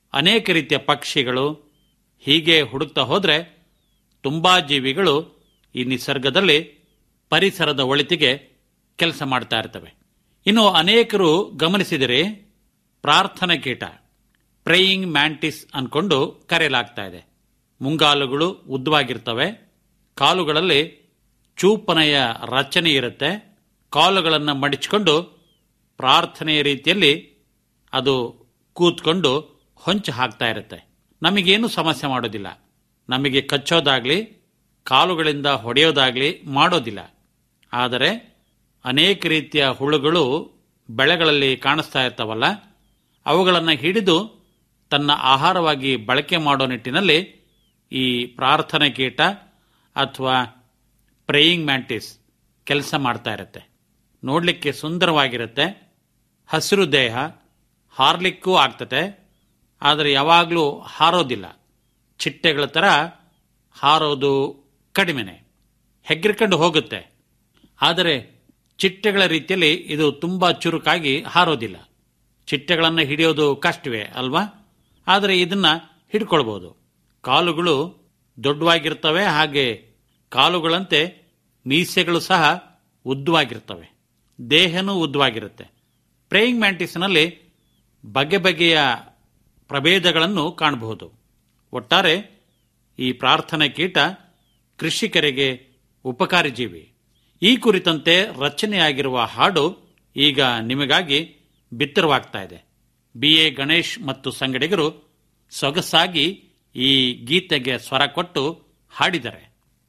ಅನೇಕ ರೀತಿಯ ಪಕ್ಷಿಗಳು ಹೀಗೆ ಹುಡುಕ್ತಾ ಹೋದರೆ ತುಂಬಾ ಜೀವಿಗಳು ಈ ನಿಸರ್ಗದಲ್ಲಿ ಪರಿಸರದ ಒಳಿತಿಗೆ ಕೆಲಸ ಮಾಡ್ತಾ ಇರ್ತವೆ ಇನ್ನು ಅನೇಕರು ಗಮನಿಸಿದರೆ ಪ್ರಾರ್ಥನಾ ಕೀಟ ಪ್ರೇಯಿಂಗ್ ಮ್ಯಾಂಟಿಸ್ ಅನ್ಕೊಂಡು ಕರೆಯಲಾಗ್ತಾ ಇದೆ ಮುಂಗಾಲುಗಳು ಉದ್ದವಾಗಿರ್ತವೆ ಕಾಲುಗಳಲ್ಲಿ ಚೂಪನೆಯ ರಚನೆ ಇರುತ್ತೆ ಕಾಲುಗಳನ್ನು ಮಡಿಚಿಕೊಂಡು ಪ್ರಾರ್ಥನೆಯ ರೀತಿಯಲ್ಲಿ ಅದು ಕೂತ್ಕೊಂಡು ಹೊಂಚು ಹಾಕ್ತಾ ಇರುತ್ತೆ ನಮಗೇನು ಸಮಸ್ಯೆ ಮಾಡೋದಿಲ್ಲ ನಮಗೆ ಕಚ್ಚೋದಾಗ್ಲಿ ಕಾಲುಗಳಿಂದ ಹೊಡೆಯೋದಾಗ್ಲಿ ಮಾಡೋದಿಲ್ಲ ಆದರೆ ಅನೇಕ ರೀತಿಯ ಹುಳುಗಳು ಬೆಳೆಗಳಲ್ಲಿ ಕಾಣಿಸ್ತಾ ಇರ್ತಾವಲ್ಲ ಅವುಗಳನ್ನು ಹಿಡಿದು ತನ್ನ ಆಹಾರವಾಗಿ ಬಳಕೆ ಮಾಡೋ ನಿಟ್ಟಿನಲ್ಲಿ ಈ ಪ್ರಾರ್ಥನೆ ಕೀಟ ಅಥವಾ ಪ್ರೇಯಿಂಗ್ ಮ್ಯಾಂಟಿಸ್ ಕೆಲಸ ಮಾಡ್ತಾ ಇರುತ್ತೆ ನೋಡಲಿಕ್ಕೆ ಸುಂದರವಾಗಿರುತ್ತೆ ಹಸಿರು ದೇಹ ಹಾರ್ಲಿಕ್ಕೂ ಆಗ್ತದೆ ಆದರೆ ಯಾವಾಗಲೂ ಹಾರೋದಿಲ್ಲ ಚಿಟ್ಟೆಗಳ ಥರ ಹಾರೋದು ಕಡಿಮೆನೆ ಹೆಗ್ಗಿರ್ಕೊಂಡು ಹೋಗುತ್ತೆ ಆದರೆ ಚಿಟ್ಟೆಗಳ ರೀತಿಯಲ್ಲಿ ಇದು ತುಂಬ ಚುರುಕಾಗಿ ಹಾರೋದಿಲ್ಲ ಚಿಟ್ಟೆಗಳನ್ನು ಹಿಡಿಯೋದು ಕಷ್ಟವೇ ಅಲ್ವಾ ಆದರೆ ಇದನ್ನ ಹಿಡ್ಕೊಳ್ಬೋದು ಕಾಲುಗಳು ದೊಡ್ಡವಾಗಿರ್ತವೆ ಹಾಗೆ ಕಾಲುಗಳಂತೆ ಮೀಸೆಗಳು ಸಹ ಉದ್ದವಾಗಿರ್ತವೆ ದೇಹನೂ ಉದ್ದವಾಗಿರುತ್ತೆ ಪ್ರೇಯಿಂಗ್ ಮ್ಯಾಂಟಿಸ್ನಲ್ಲಿ ಬಗೆ ಬಗೆಯ ಪ್ರಭೇದಗಳನ್ನು ಕಾಣಬಹುದು ಒಟ್ಟಾರೆ ಈ ಪ್ರಾರ್ಥನೆ ಕೀಟ ಕೃಷಿಕರಿಗೆ ಉಪಕಾರಿ ಜೀವಿ ಈ ಕುರಿತಂತೆ ರಚನೆಯಾಗಿರುವ ಹಾಡು ಈಗ ನಿಮಗಾಗಿ ಬಿತ್ತರವಾಗ್ತಾ ಇದೆ ಬಿ ಎ ಗಣೇಶ್ ಮತ್ತು ಸಂಗಡಿಗರು ಸೊಗಸಾಗಿ ಈ ಗೀತೆಗೆ ಸ್ವರ ಕೊಟ್ಟು ಹಾಡಿದ್ದಾರೆ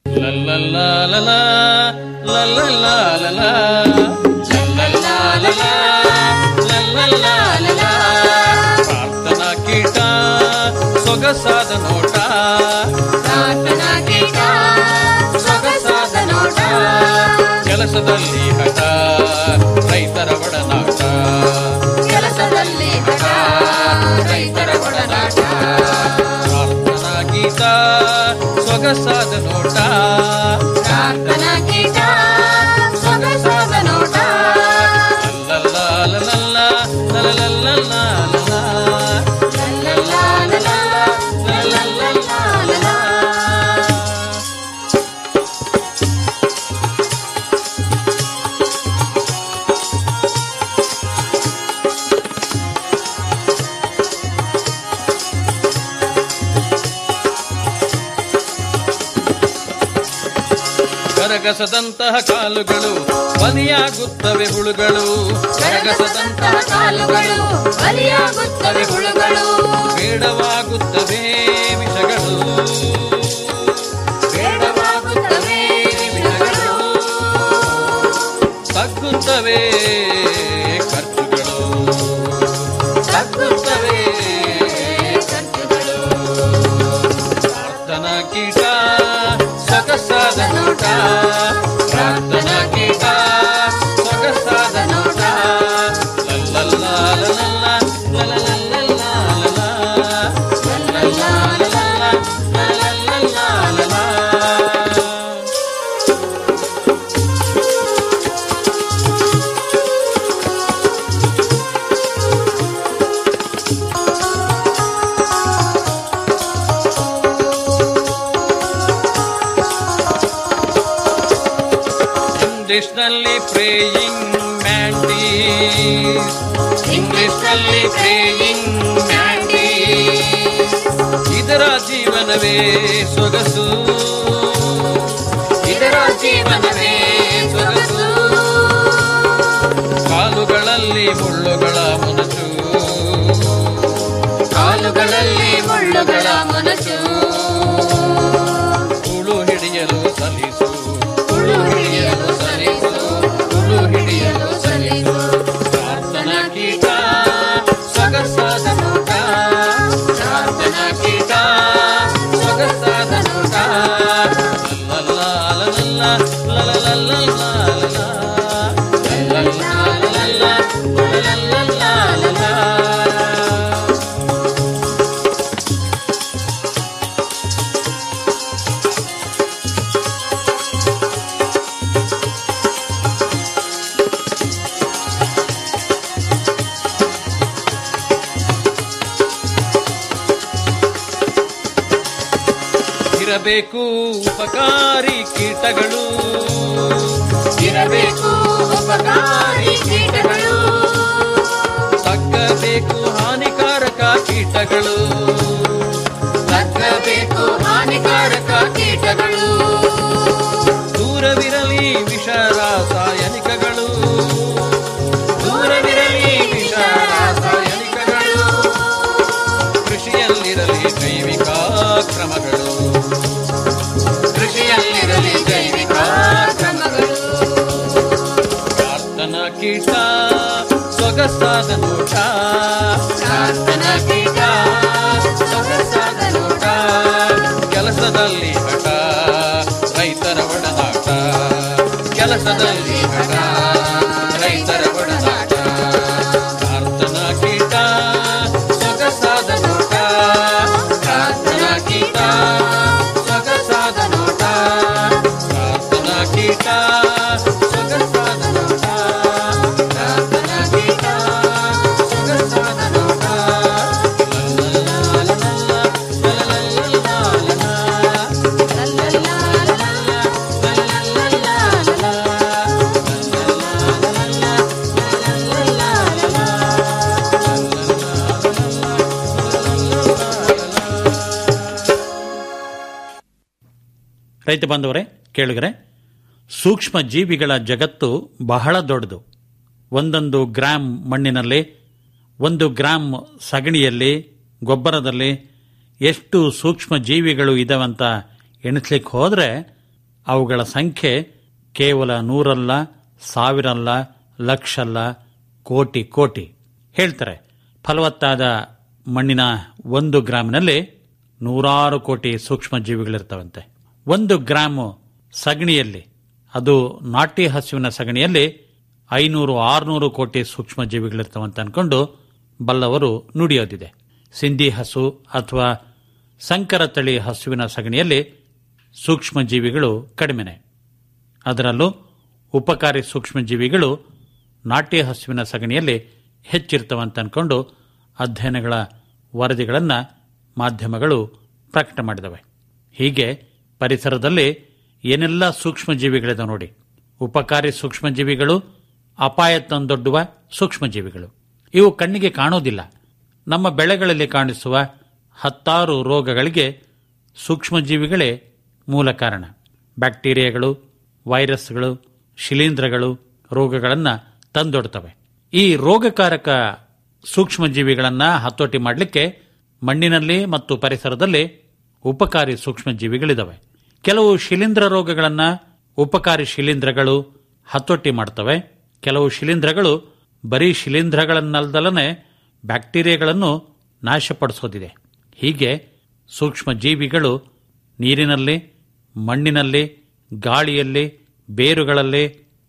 ಪ್ರಾರ್ಥನಾ ಕೀಟ ಸೊಗಸಾದ ನೋಟ ಪ್ರಾರ್ಥನಾ ಕೀಟ ಸೊಗಸಾದ ನೋಟ ಕೆಲಸದಲ್ಲಿ ಹಠ ರೈತರ ಒಡನಾಟ ಕೆಲಸದಲ್ಲಿ ಹಠ ರೈತರ ಒಡನಾಟ ಪ್ರಾರ್ಥನಾ ಗೀತ ಸೊಗಸಾದ ನೋಟ ಪ್ರಾರ್ಥನಾ ಕೀಟ ಸೊಗಸಾದ ನೋಟ ಲಲ್ಲಲ್ಲ, ಲಲ್ಲಲ್ಲ, ಲಲ್ಲಲ್ಲ, ಕರಗಸದಂತಹ ಕಾಲುಗಳು ಬಲಿಯಾಗುತ್ತವೆ ಹುಳುಗಳು ಕರಗಸದಂತಹ ಕಾಲುಗಳು ಬಲಿಯಾಗುತ್ತವೆ ಹುಳುಗಳು ಬೇಡವಾಗುತ್ತವೆ ವಿಷಗಳು ಬೇಡವಾಗುತ್ತವೆ ವಿಷಗಳು ತಗ್ಗುತ್ತವೆ ಖರ್ಚುಗಳು ತಗ್ಗುತ್ತವೆ ಖರ್ಚುಗಳು ಪ್ರಾರ್ಥನಾ ಕೀಟ ಸೊಗಸಾದ ನೋಟ ಪ್ರಾರ್ಥನಾ ಕೀಟ ಸೊಗಸಾದ ನೋಟ ಲಲ್ಲಲ್ಲ, ಲಲ್ಲಲ್ಲ, ಲಲ್ಲಲ್ಲ, ಲಲ್ಲಲ್ಲ, ಲಲ್ಲಲ್ಲ, ಲಲ್ಲಲ್ಲ, ಲಲ್ಲಲ್ಲ, ಲಲ್ಲಲ್ಲ. ಇಂಗ್ಲಿಷ್ನಲ್ಲಿ ಪ್ರೇಯಿಂಗ್ ಮ್ಯಾಂಟೀಸ್ ಇಂಗ್ಲಿಷ್ನಲ್ಲಿ ಪ್ರೇಯಿಂಗ್ ಮ್ಯಾಂಟೀಸ್ ಇದರ ಜೀವನವೇ ಸೊಗಸು ಇದರ ಜೀವನವೇ ಸೊಗಸು ಕಾಲುಗಳಲ್ಲಿ ಮುಳ್ಳುಗಳ ಮೊನಚು ಕಾಲುಗಳಲ್ಲಿ ಮುಳ್ಳುಗಳ ಮೊನಚು ಹುಳು ಹಿಡಿಯಲು ಸಲಿಸು ಹುಳು ಹಿಡಿಯಲು ಸಲಿಸು ಹುಳು ಹಿಡಿಯಲು ಸಲಿಸು ಪ್ರಾರ್ಥನಾ ಕೀಟ ಸೊಗಸಾದ ನೋಟ ಪ್ರಾರ್ಥನಾ ಕೀಟ ಸೊಗಸಾದ ನೋಟ ಲಲ್ಲಲ್ಲ, ಲಲ್ಲಲ್ಲ, ಲಲ್ಲಲ್ಲ, ಲಲ್ಲಲ್ಲ, ಲಲ್ಲಲ್ಲ, ಲಲ್ಲಲ್ಲ, ಲಲ್ಲಲ್ಲ, ಲಲ್ಲಲ್ಲ. ಇರಬೇಕು ಉಪಕಾರಿ ಕೀಟಗಳು ಇರಬೇಕು ಉಪಕಾರಿ ಕೀಟಗಳು ತಕ್ಕಬೇಕು ಹಾನಿಕಾರಕ ಕೀಟಗಳು ತಕ್ಕಬೇಕು ಹಾನಿಕಾರಕ ಕೀಟಗಳು ದೂರವಿರಲಿ ವಿಷ ರಾಸಾಯನಿಕಗಳು ದೂರವಿರಲಿ ವಿಷ ರಾಸಾಯನಿಕಗಳು ಕೃಷಿಯಲ್ಲಿರಲಿ ಜೈವಿಕ ಕ್ರಮಗಳು ಕೃಷಿಯಲ್ಲಿರಲಿ ಜೈವಿಕ ಕ್ರಮಗಳು ಪ್ರಾರ್ಥನಾ ಕೀಟ ಸೊಗಸಾದ ನೋಟ ಪ್ರಾರ್ಥನಾ ಕೀಟ ಸೊಗಸಾದ ನೋಟ ಕೆಲಸದಲ್ಲಿ ಹಠ ರೈತರ ಒಡನಾಟ ಕೆಲಸದಲ್ಲಿ ಹಠ ರೈತರ ಒಡನಾಟ ಪ್ರಾರ್ಥನಾ ಕೀಟ ಸೊಗಸಾದ ನೋಟ ಪ್ರಾರ್ಥನಾ ಕೀಟ ಸೊಗಸಾದ ನೋಟ ಪ್ರಾರ್ಥನಾ ಕೀಟ ಸೊಗಸಾದ ನೋಟ ಪ್ರಾರ್ಥನಾ ಕೀಟ ಸೊಗಸಾದ ನೋಟ ರೈತ ಬಾಂಧವರೇ ಕೇಳಿದರೆ ಸೂಕ್ಷ್ಮ ಜೀವಿಗಳ ಜಗತ್ತು ಬಹಳ ದೊಡ್ಡದು ಒಂದೊಂದು ಗ್ರಾಮ್ ಮಣ್ಣಿನಲ್ಲಿ ಒಂದು ಗ್ರಾಮ್ ಸಗಣಿಯಲ್ಲಿ ಗೊಬ್ಬರದಲ್ಲಿ ಎಷ್ಟು ಸೂಕ್ಷ್ಮ ಜೀವಿಗಳು ಇದಾವಂತ ಎಣಿಸ್ಲಿಕ್ಕೆ ಹೋದರೆ ಅವುಗಳ ಸಂಖ್ಯೆ ಕೇವಲ ನೂರಲ್ಲ ಸಾವಿರಲ್ಲ ಲಕ್ಷಲ್ಲ ಕೋಟಿ ಕೋಟಿ ಹೇಳ್ತಾರೆ ಫಲವತ್ತಾದ ಮಣ್ಣಿನ ಒಂದು ಗ್ರಾಮಿನಲ್ಲಿ ನೂರಾರು ಕೋಟಿ ಸೂಕ್ಷ್ಮ ಜೀವಿಗಳಿರ್ತವಂತೆ ಒಂದು ಗ್ರಾಮ್ ಸಗಣಿಯಲ್ಲಿ ಅದು ನಾಟಿ ಹಸುವಿನ ಸಗಣಿಯಲ್ಲಿ ಐನೂರು ಆರುನೂರು ಕೋಟಿ ಸೂಕ್ಷ್ಮ ಜೀವಿಗಳಿರ್ತವಂತ ಅನ್ಕೊಂಡು ಬಲ್ಲವರು ನುಡಿಯೋದಿದೆ ಸಿಂಧಿ ಹಸು ಅಥವಾ ಸಂಕರ ತಳಿ ಹಸುವಿನ ಸಗಣಿಯಲ್ಲಿ ಸೂಕ್ಷ್ಮ ಜೀವಿಗಳು ಕಡಿಮೆನೆ ಅದರಲ್ಲೂ ಉಪಕಾರಿ ಸೂಕ್ಷ್ಮ ಜೀವಿಗಳು ನಾಟಿ ಹಸುವಿನ ಸಗಣಿಯಲ್ಲಿ ಹೆಚ್ಚಿರ್ತವಂತ ಅನ್ಕೊಂಡು ಅಧ್ಯಯನಗಳ ವರದಿಗಳನ್ನು ಮಾಧ್ಯಮಗಳು ಪ್ರಕಟ ಮಾಡಿದವೆ ಹೀಗೆ ಪರಿಸರದಲ್ಲಿ ಏನೆಲ್ಲ ಸೂಕ್ಷ್ಮ ಜೀವಿಗಳಿದೆ ನೋಡಿ ಉಪಕಾರಿ ಸೂಕ್ಷ್ಮ ಜೀವಿಗಳು ಅಪಾಯ ತಂದೊಡ್ಡುವ ಸೂಕ್ಷ್ಮ ಜೀವಿಗಳು ಇವು ಕಣ್ಣಿಗೆ ಕಾಣೋದಿಲ್ಲ ನಮ್ಮ ಬೆಳೆಗಳಲ್ಲಿ ಕಾಣಿಸುವ ಹತ್ತಾರು ರೋಗಗಳಿಗೆ ಸೂಕ್ಷ್ಮ ಜೀವಿಗಳೇ ಮೂಲ ಕಾರಣ ಬ್ಯಾಕ್ಟೀರಿಯಾಗಳು ವೈರಸ್ಗಳು ಶಿಲೀಂಧ್ರಗಳು ರೋಗಗಳನ್ನು ತಂದೊಡ್ತವೆ ಈ ರೋಗಕಾರಕ ಸೂಕ್ಷ್ಮ ಜೀವಿಗಳನ್ನು ಹತೋಟಿ ಮಾಡಲಿಕ್ಕೆ ಮಣ್ಣಿನಲ್ಲಿ ಮತ್ತು ಪರಿಸರದಲ್ಲಿ ಉಪಕಾರಿ ಸೂಕ್ಷ್ಮ ಜೀವಿಗಳಿದಾವೆ ಕೆಲವು ಶಿಲೀಂಧ್ರ ರೋಗಗಳನ್ನು ಉಪಕಾರಿ ಶಿಲೀಂಧ್ರಗಳು ಹತೋಟಿ ಮಾಡ್ತವೆ ಕೆಲವು ಶಿಲೀಂಧ್ರಗಳು ಬರೀ ಶಿಲೀಂಧ್ರಗಳನ್ನಲ್ದಲನೆ ಬ್ಯಾಕ್ಟೀರಿಯಾಗಳನ್ನು ನಾಶಪಡಿಸೋದಿದೆ ಹೀಗೆ ಸೂಕ್ಷ್ಮ ಜೀವಿಗಳು ನೀರಿನಲ್ಲಿ ಮಣ್ಣಿನಲ್ಲಿ ಗಾಳಿಯಲ್ಲಿ ಬೇರುಗಳಲ್ಲಿ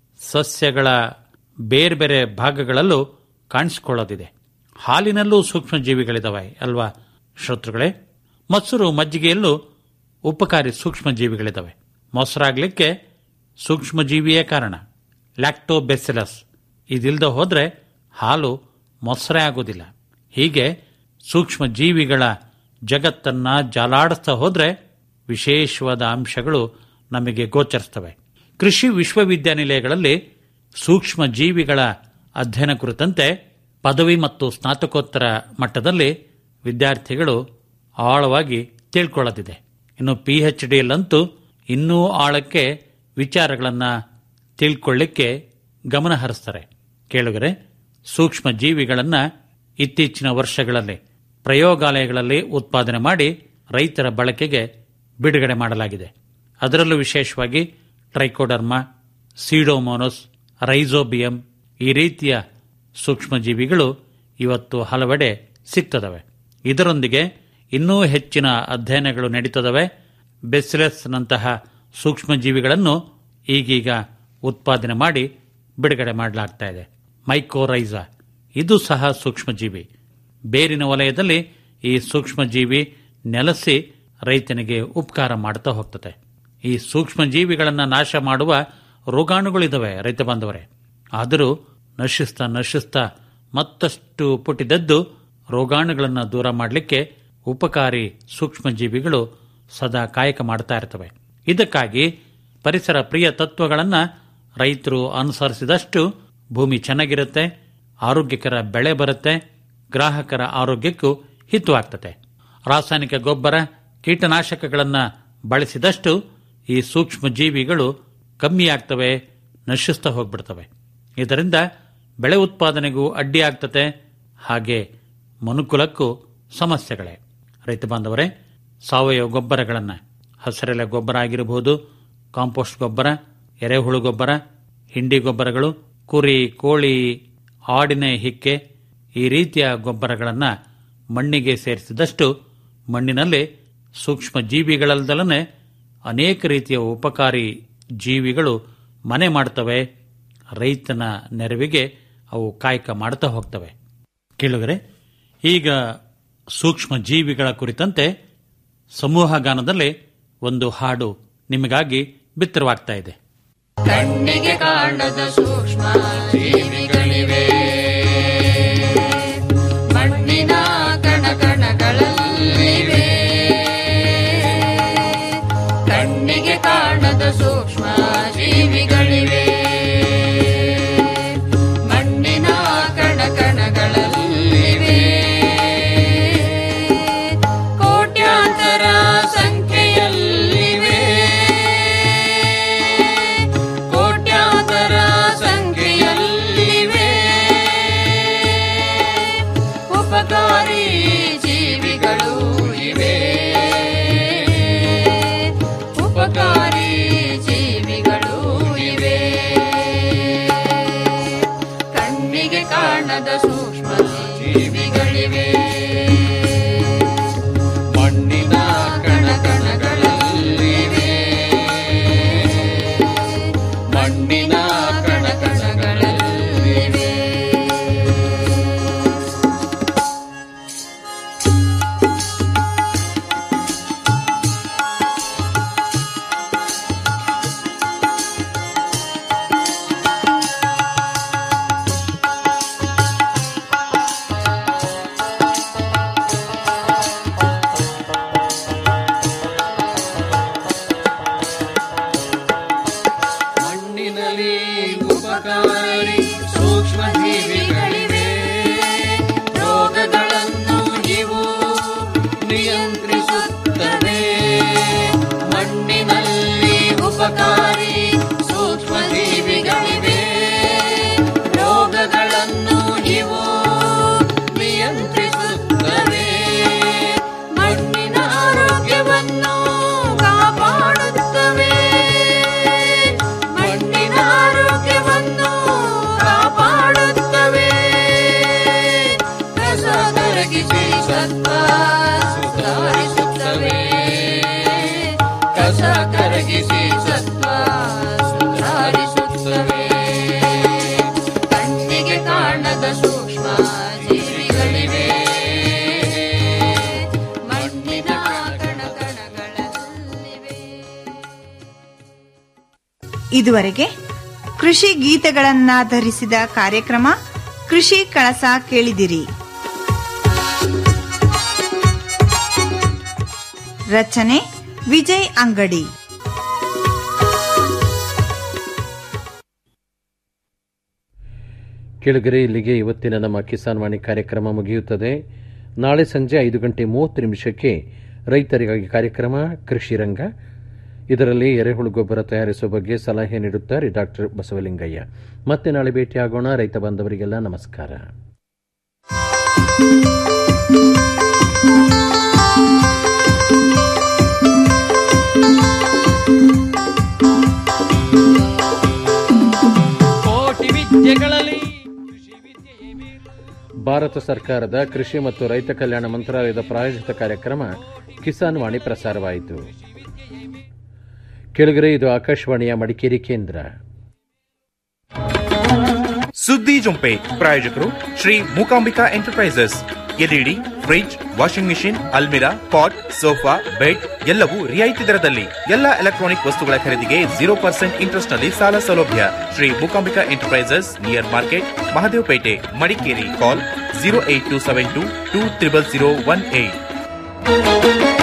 ಸಸ್ಯಗಳ ಬೇರೆ ಬೇರೆ ಭಾಗಗಳಲ್ಲೂ ಕಾಣಿಸಿಕೊಳ್ಳೋದಿದೆ ಹಾಲಿನಲ್ಲೂ ಸೂಕ್ಷ್ಮ ಜೀವಿಗಳಿದಾವೆ ಅಲ್ವಾ ಶ್ರೋತೃಗಳೇ ಮೊಸರು ಮಜ್ಜಿಗೆಯಲ್ಲೂ ಉಪಕಾರಿ ಸೂಕ್ಷ್ಮ ಜೀವಿಗಳಿದಾವೆ ಮೊಸರಾಗ್ಲಿಕ್ಕೆ ಸೂಕ್ಷ್ಮ ಜೀವಿಯೇ ಕಾರಣ ಲ್ಯಾಕ್ಟೋಬೆಸಿಲಸ್ ಇದಿಲ್ದ ಹೋದ್ರೆ ಹಾಲು ಮೊಸರೇ ಆಗೋದಿಲ್ಲ ಹೀಗೆ ಸೂಕ್ಷ್ಮ ಜೀವಿಗಳ ಜಗತ್ತನ್ನ ಜಾಲಾಡಿಸ್ತಾ ಹೋದ್ರೆ ವಿಶೇಷವಾದ ಅಂಶಗಳು ನಮಗೆ ಗೋಚರಿಸ್ತವೆ ಕೃಷಿ ವಿಶ್ವವಿದ್ಯಾನಿಲಯಗಳಲ್ಲಿ ಸೂಕ್ಷ್ಮ ಜೀವಿಗಳ ಅಧ್ಯಯನ ಕುರಿತಂತೆ ಪದವಿ ಮತ್ತು ಸ್ನಾತಕೋತ್ತರ ಮಟ್ಟದಲ್ಲಿ ವಿದ್ಯಾರ್ಥಿಗಳು ಆಳವಾಗಿ ತಿಳ್ಕೊಳ್ಳೋದಿದೆ ಇನ್ನು ಪಿ ಎಚ್ ಡಿಯಲ್ಲಂತೂ ಇನ್ನೂ ಆಳಕ್ಕೆ ವಿಚಾರಗಳನ್ನು ತಿಳ್ಕೊಳ್ಳಿಕ್ಕೆ ಗಮನ ಹರಿಸ್ತಾರೆ ಕೇಳುಗರೆ ಸೂಕ್ಷ್ಮ ಜೀವಿಗಳನ್ನು ಇತ್ತೀಚಿನ ವರ್ಷಗಳಲ್ಲಿ ಪ್ರಯೋಗಾಲಯಗಳಲ್ಲಿ ಉತ್ಪಾದನೆ ಮಾಡಿ ರೈತರ ಬಳಕೆಗೆ ಬಿಡುಗಡೆ ಮಾಡಲಾಗಿದೆ ಅದರಲ್ಲೂ ವಿಶೇಷವಾಗಿ ಟ್ರೈಕೋಡರ್ಮಾ ಸೀಡೋಮೋನೋಸ್ ರೈಸೋಬಿಯಂ ಈ ರೀತಿಯ ಸೂಕ್ಷ್ಮ ಜೀವಿಗಳು ಇವತ್ತು ಹಲವೆಡೆ ಸಿಗ್ತದವೆ ಇದರೊಂದಿಗೆ ಇನ್ನೂ ಹೆಚ್ಚಿನ ಅಧ್ಯಯನಗಳು ನಡೀತದವೆ ಬೆಸಿಲಸ್ನಂತಹ ಸೂಕ್ಷ್ಮ ಜೀವಿಗಳನ್ನು ಈಗೀಗ ಉತ್ಪಾದನೆ ಮಾಡಿ ಬಿಡುಗಡೆ ಮಾಡಲಾಗ್ತಾ ಇದೆ ಮೈಕೋರೈಸಾ ಇದು ಸಹ ಸೂಕ್ಷ್ಮ ಜೀವಿ ಬೇರಿನ ವಲಯದಲ್ಲಿ ಈ ಸೂಕ್ಷ್ಮ ಜೀವಿ ನೆಲೆಸಿ ರೈತನಿಗೆ ಉಪಕಾರ ಮಾಡ್ತಾ ಹೋಗ್ತದೆ ಈ ಸೂಕ್ಷ್ಮ ಜೀವಿಗಳನ್ನು ನಾಶ ಮಾಡುವ ರೋಗಾಣುಗಳಿದಾವೆ ರೈತ ಬಾಂಧವರೇ ಆದರೂ ನಶಿಸ್ತಾ ನಶಿಸ್ತಾ ಮತ್ತಷ್ಟು ಪುಟಿದದ್ದು ರೋಗಾಣುಗಳನ್ನು ದೂರ ಮಾಡಲಿಕ್ಕೆ ಉಪಕಾರಿ ಸೂಕ್ಷ್ಮ ಜೀವಿಗಳು ಸದಾ ಕಾಯಕ ಮಾಡ್ತಾ ಇರ್ತವೆ ಇದಕ್ಕಾಗಿ ಪರಿಸರ ಪ್ರಿಯ ತತ್ವಗಳನ್ನು ರೈತರು ಅನುಸರಿಸಿದಷ್ಟು ಭೂಮಿ ಚೆನ್ನಾಗಿರುತ್ತೆ ಆರೋಗ್ಯಕರ ಬೆಳೆ ಬರುತ್ತೆ ಗ್ರಾಹಕರ ಆರೋಗ್ಯಕ್ಕೂ ಹಿತವಾಗ್ತದೆ ರಾಸಾಯನಿಕ ಗೊಬ್ಬರ ಕೀಟನಾಶಕಗಳನ್ನು ಬಳಸಿದಷ್ಟು ಈ ಸೂಕ್ಷ್ಮ ಜೀವಿಗಳು ಕಮ್ಮಿಯಾಗ್ತವೆ ನಶಿಸ್ತಾ ಹೋಗ್ಬಿಡ್ತವೆ ಇದರಿಂದ ಬೆಳೆ ಉತ್ಪಾದನೆಗೂ ಅಡ್ಡಿ ಆಗ್ತದೆ ಹಾಗೆ ಮನುಕುಲಕ್ಕೂ ಸಮಸ್ಯೆಗಳೇ ರೈತ ಬಾಂಧವರೇ ಸಾವಯವ ಗೊಬ್ಬರಗಳನ್ನು ಹಸಿರೆಲೆ ಗೊಬ್ಬರ ಆಗಿರಬಹುದು ಕಾಂಪೋಸ್ಟ್ ಗೊಬ್ಬರ ಎರೆಹುಳು ಗೊಬ್ಬರ ಹಿಂಡಿ ಗೊಬ್ಬರಗಳು ಕುರಿ ಕೋಳಿ ಆಡಿನ ಹಿಕ್ಕೆ ಈ ರೀತಿಯ ಗೊಬ್ಬರಗಳನ್ನು ಮಣ್ಣಿಗೆ ಸೇರಿಸಿದಷ್ಟು ಮಣ್ಣಿನಲ್ಲಿ ಸೂಕ್ಷ್ಮ ಜೀವಿಗಳಲ್ದಲನೆ ಅನೇಕ ರೀತಿಯ ಉಪಕಾರಿ ಜೀವಿಗಳು ಮನೆ ಮಾಡ್ತವೆ ರೈತನ ನೆರವಿಗೆ ಅವು ಕಾಯಕ ಮಾಡ್ತಾ ಹೋಗ್ತವೆ ಕೇಳಿದರೆ ಈಗ ಸೂಕ್ಷ್ಮ ಜೀವಿಗಳ ಕುರಿತಂತೆ ಸಮೂಹ ಗಾನದಲ್ಲಿ ಒಂದು ಹಾಡು ನಿಮಗಾಗಿ ಬಿತ್ತರವಾಗ್ತಾ ಇದೆ ಕಣ್ಣಿಗೆ ಕಾಣದ ಸೂಕ್ಷ್ಮ ಜೀವಿಗಳಿವೆ ಮಣ್ಣಿನ ಕಣ ಕಣಗಳಲ್ಲಿವೆ ಕಣ್ಣಿಗೆ ಕಾಣದ ಸೂಕ್ಷ್ಮ ಜೀವಿಗಳಿವೆ ಮಣ್ಣಿನ ಕಣ ಕಣಗಳಲ್ಲಿವೆ ಕೋಟ್ಯಾಂತರ ಸಂಖ್ಯೆಯಲ್ಲಿವೆ ಕೋಟ್ಯಾಂತರ ಸಂಖ್ಯೆಯಲ್ಲಿವೆ ಉಪಕಾರಿ ಜೀವಿಗಳು ಇವೆ ಉಪಕಾರಿ ಜೀವಿಗಳು ಇವೆ ಕಣ್ಣಿಗೆ ಕಾಣದ ಸೂಕ್ಷ್ಮ ಜೀವಿಗಳಿವೆ ಮಣ್ಣಿನ ಕಣ ಕಣಗಳಲ್ಲಿವೆ ಮಣ್ಣಿನ ಕಣ ಕಣಗಳಲ್ಲಿವೆ ಮಣ್ಣಿನಲ್ಲಿ ಉಪಕಾರಿ ಸೂಕ್ಷ್ಮ ಜೀವಿಗಳಿವೆ ರೋಗಗಳನ್ನು ಇವು ನಿಯಂತ್ರಿಸುತ್ತವೆ ಮಣ್ಣಿನಲ್ಲಿ ಉಪಕಾರಿ ಸೂಕ್ಷ್ಮ ಜೀವಿಗಳಿವೆ ರೋಗಗಳನ್ನು ಇವು ನಿಯಂತ್ರಿಸುತ್ತವೆ ಮಣ್ಣಿನ ಆರೋಗ್ಯವನ್ನು ಕಾಪಾಡುತ್ತವೆ ಮಣ್ಣಿನ ಆರೋಗ್ಯವನ್ನು ಕಾಪಾಡುತ್ತವೆ ಕಸ ಕರಗಿಸಿ ಸತ್ವ ಸುಧಾರಿಸುತ್ತವೆ ಕಸ ಕರಗಿಸಿ ಸತ್ವ ಸುಧಾರಿಸುತ್ತವೆ ಕಣ್ಣಿಗೆ ಕಾಣದ ಸೂಕ್ಷ್ಮ ಜೀವಿಗಳಿವೆ ಮಣ್ಣಿನ ಕಣ ಕಣಗಳಲ್ಲಿವೆ ಇದುವರೆಗೆ ಕೃಷಿ ಗೀತೆಗಳನ್ನಾಧರಿಸಿದ ಕಾರ್ಯಕ್ರಮ ಕೃಷಿ ಕಳಸ ಕೇಳಿದಿರಿ ರಚನೆ ವಿಜಯ್ ಅಂಗಡಿ ಕೆಳಗರೆ ಇಲ್ಲಿಗೆ ಇವತ್ತಿನ ನಮ್ಮ ಕಿಸಾನ್ ವಾಣಿ ಕಾರ್ಯಕ್ರಮ ಮುಗಿಯುತ್ತದೆ ನಾಳೆ ಸಂಜೆ ಐದು ಗಂಟೆ ಮೂವತ್ತು ನಿಮಿಷಕ್ಕೆ ರೈತರಿಗಾಗಿ ಕಾರ್ಯಕ್ರಮ ಕೃಷಿ ರಂಗ ಇದರಲ್ಲಿ ಎರೆಹುಳು ಗೊಬ್ಬರ ತಯಾರಿಸುವ ಬಗ್ಗೆ ಸಲಹೆ ನೀಡುತ್ತಾರೆ ಡಾಕ್ಟರ್ ಬಸವಲಿಂಗಯ್ಯ ಮತ್ತೆ ನಾಳೆ ಭೇಟಿಯಾಗೋಣ ರೈತ ಬಾಂಧವರಿಗೆಲ್ಲ ನಮಸ್ಕಾರ ಕೋಟಿ ವಿದ್ಯೆಗಳಲ್ಲಿ ಭಾರತ ಸರ್ಕಾರದ ಕೃಷಿ ಮತ್ತು ರೈತ ಕಲ್ಯಾಣ ಮಂತ್ರಾಲಯದ ಪ್ರಾಯೋಜಿತ ಕಾರ್ಯಕ್ರಮ ಕಿಸಾನ್ ವಾಣಿ ಪ್ರಸಾರವಾಯಿತು ಕೆಳಗರೆ ಇದು ಆಕಾಶವಾಣಿಯ ಮಡಿಕೇರಿ ಕೇಂದ್ರ ಸುದ್ದಿ ಜೊಂಪೆ ಪ್ರಾಯೋಜಕರು Shri Mookambika enterprises LED fridge washing machine ಅಲ್ಮಿರಾ ಪಾಟ್ ಸೋಫಾ ಬೆಡ್ ಎಲ್ಲವೂ ರಿಯಾಯಿತಿ ದರದಲ್ಲಿ ಎಲ್ಲ ಎಲೆಕ್ಟ್ರಾನಿಕ್ ವಸ್ತುಗಳ ಖರೀದಿಗೆ ಜೀರೋ ಪರ್ಸೆಂಟ್ ಇಂಟ್ರೆಸ್ಟ್ ನಲ್ಲಿ ಸಾಲ ಸೌಲಭ್ಯ Shri Mookambika enterprises near market Mahadevapet Madikeri call zero eight two seven two two triple zero one eight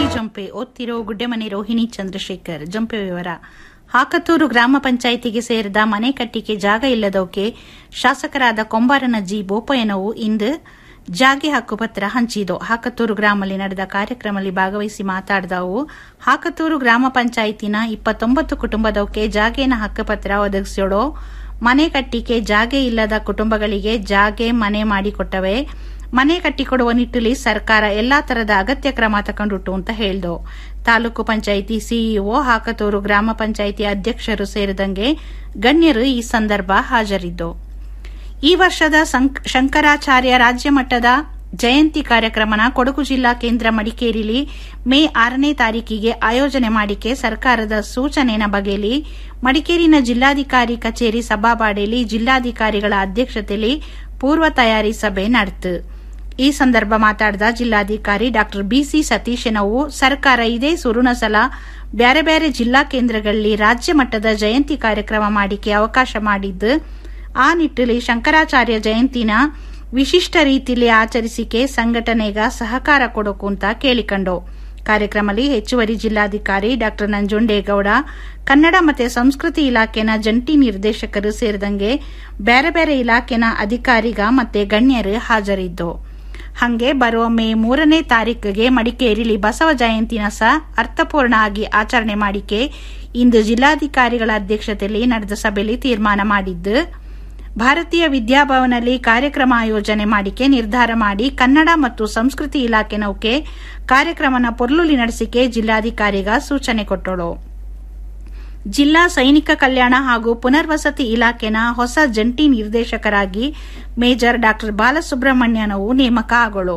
ಜಂಪೆ ಓದ್ತಿರೋ ಗುಡ್ಡೆಮನೆ ರೋಹಿಣಿ ಚಂದ್ರಶೇಖರ್ ಜಂಪೆ ವಿವರ ಹಾಕತೂರು ಗ್ರಾಮ ಪಂಚಾಯಿತಿಗೆ ಸೇರಿದ ಮನೆ ಕಟ್ಟಿಗೆ ಜಾಗ ಇಲ್ಲದವಕ್ಕೆ ಶಾಸಕರಾದ ಕೊಂಬಾರನ ಜಿ ಬೋಪಯ್ಯನವು ಇಂದು ಜಾಗೆ ಹಕ್ಕುಪತ್ರ ಹಂಚಿದು ಹಾಕತೂರು ಗ್ರಾಮದಲ್ಲಿ ನಡೆದ ಕಾರ್ಯಕ್ರಮದಲ್ಲಿ ಭಾಗವಹಿಸಿ ಮಾತಾಡಿದವು ಹಾಕತೂರು ಗ್ರಾಮ ಪಂಚಾಯಿತಿನ ಇಪ್ಪತ್ತೊಂಬತ್ತು ಕುಟುಂಬದವಕ್ಕೆ ಜಾಗೇನ ಹಕ್ಕುಪತ್ರ ಒದಗಿಸೋಡು ಮನೆ ಕಟ್ಟಿಗೆ ಜಾಗೆ ಇಲ್ಲದ ಕುಟುಂಬಗಳಿಗೆ ಜಾಗೆ ಮನೆ ಮಾಡಿಕೊಟ್ಟವೆ ಮನೆ ಕಟ್ಟಿಕೊಡುವ ನಿಟ್ಟಿನಲ್ಲಿ ಸರ್ಕಾರ ಎಲ್ಲಾ ತರದ ಅಗತ್ಯ ಕ್ರಮ ತಗೊಂಡುಟ್ಟು ಅಂತ ಹೇಳ್ದು ತಾಲೂಕು ಪಂಚಾಯಿತಿ ಸಿಇಒ ಹಾಕತೂರು ಗ್ರಾಮ ಪಂಚಾಯಿತಿ ಅಧ್ಯಕ್ಷರು ಸೇರಿದಂಗೆ ಗಣ್ಯರು ಈ ಸಂದರ್ಭ ಹಾಜರಿದ್ದು ಈ ವರ್ಷದ ಸಂಕ್- ಶಂಕರಾಚಾರ್ಯ ರಾಜ್ಯ ಮಟ್ಟದ ಜಯಂತಿ ಕಾರ್ಯಕ್ರಮನ ಕೊಡಗು ಜಿಲ್ಲಾ ಕೇಂದ್ರ ಮಡಿಕೇರಿಲಿ ಮೇ ಆರನೇ ತಾರೀಕಿಗೆ ಆಯೋಜನೆ ಮಾಡಿಕೆ ಸರ್ಕಾರದ ಸೂಚನೆನ ಬಗೆಯಲ್ಲಿ ಮಡಿಕೇರಿನ ಜಿಲ್ಲಾಧಿಕಾರಿ ಕಚೇರಿ ಸಭಾಬಾಡೆಯಲ್ಲಿ ಜಿಲ್ಲಾಧಿಕಾರಿಗಳ ಅಧ್ಯಕ್ಷತೆಯಲ್ಲಿ ಪೂರ್ವ ತಯಾರಿ ಸಭೆ ನಡೆತು ಈ ಸಂದರ್ಭ ಮಾತಾಡಿದ ಜಿಲ್ಲಾಧಿಕಾರಿ ಡಾ ಬಿಸಿ ಸತೀಶನವು ಸರ್ಕಾರ ಇದೇ ಸುರುನ ಸಲ ಬ್ಯಾರೆ ಬ್ಯಾರೆ ಜಿಲ್ಲಾ ಕೇಂದ್ರಗಳಲ್ಲಿ ರಾಜ್ಯ ಮಟ್ಟದ ಜಯಂತಿ ಕಾರ್ಯಕ್ರಮ ಮಾಡಿಕೆ ಅವಕಾಶ ಮಾಡಿದ್ದು ಆ ನಿಟ್ಟಿನಲ್ಲಿ ಶಂಕರಾಚಾರ್ಯ ಜಯಂತಿನ ವಿಶಿಷ್ಟ ರೀತಿಯಲ್ಲಿ ಆಚರಿಸಿಕೆ ಸಂಘಟನೆಗ ಸಹಕಾರ ಕೊಡೋಕು ಅಂತ ಕೇಳಿಕೊಂಡು ಕಾರ್ಯಕ್ರಮದಲ್ಲಿ ಹೆಚ್ಚುವರಿ ಜಿಲ್ಲಾಧಿಕಾರಿ ಡಾ ನಂಜುಂಡೇಗೌಡ ಕನ್ನಡ ಮತ್ತು ಸಂಸ್ಕೃತಿ ಇಲಾಖೆನ ಜಂಟಿ ನಿರ್ದೇಶಕರು ಸೇರಿದಂಗೆ ಬೇರೆ ಬೇರೆ ಇಲಾಖೆನ ಅಧಿಕಾರಿಗ ಮತ್ತೆ ಗಣ್ಯರು ಹಾಜರಿದ್ದು ಹಂಗೆ ಬರುವ ಮೇ ಮೂರನೇ ತಾರೀಕಿಗೆ ಮಡಿಕೇರಿಲಿ ಬಸವ ಜಯಂತಿನ ಸಹ ಅರ್ಥಪೂರ್ಣ ಆಗಿ ಆಚರಣೆ ಮಾಡಿಕೆ ಇಂದು ಜಿಲ್ಲಾಧಿಕಾರಿಗಳ ಅಧ್ಯಕ್ಷತೆಯಲ್ಲಿ ನಡೆದ ಸಭೆಯಲ್ಲಿ ತೀರ್ಮಾನ ಮಾಡಿದ್ದು ಭಾರತೀಯ ವಿದ್ಯಾಭವನಲ್ಲಿ ಕಾರ್ಯಕ್ರಮ ಆಯೋಜನೆ ಮಾಡಿಕೆ ನಿರ್ಧಾರ ಮಾಡಿ ಕನ್ನಡ ಮತ್ತು ಸಂಸ್ಕೃತಿ ಇಲಾಖೆ ನೌಕೆ ಕಾರ್ಯಕ್ರಮನ ಪೊರ್ಲುಲಿ ನಡೆಸಿಕೆ ಜಿಲ್ಲಾಧಿಕಾರಿಗ ಸೂಚನೆ ಕೊಟ್ಟಳು ಜಿಲ್ಲಾ ಸೈನಿಕ ಕಲ್ಯಾಣ ಹಾಗೂ ಪುನರ್ವಸತಿ ಇಲಾಖೆನ ಹೊಸ ಜಂಟಿ ನಿರ್ದೇಶಕರಾಗಿ ಮೇಜರ್ ಡಾ ಬಾಲಸುಬ್ರಹ್ಮಣ್ಯನವು ನೇಮಕ ಆಗೋಳು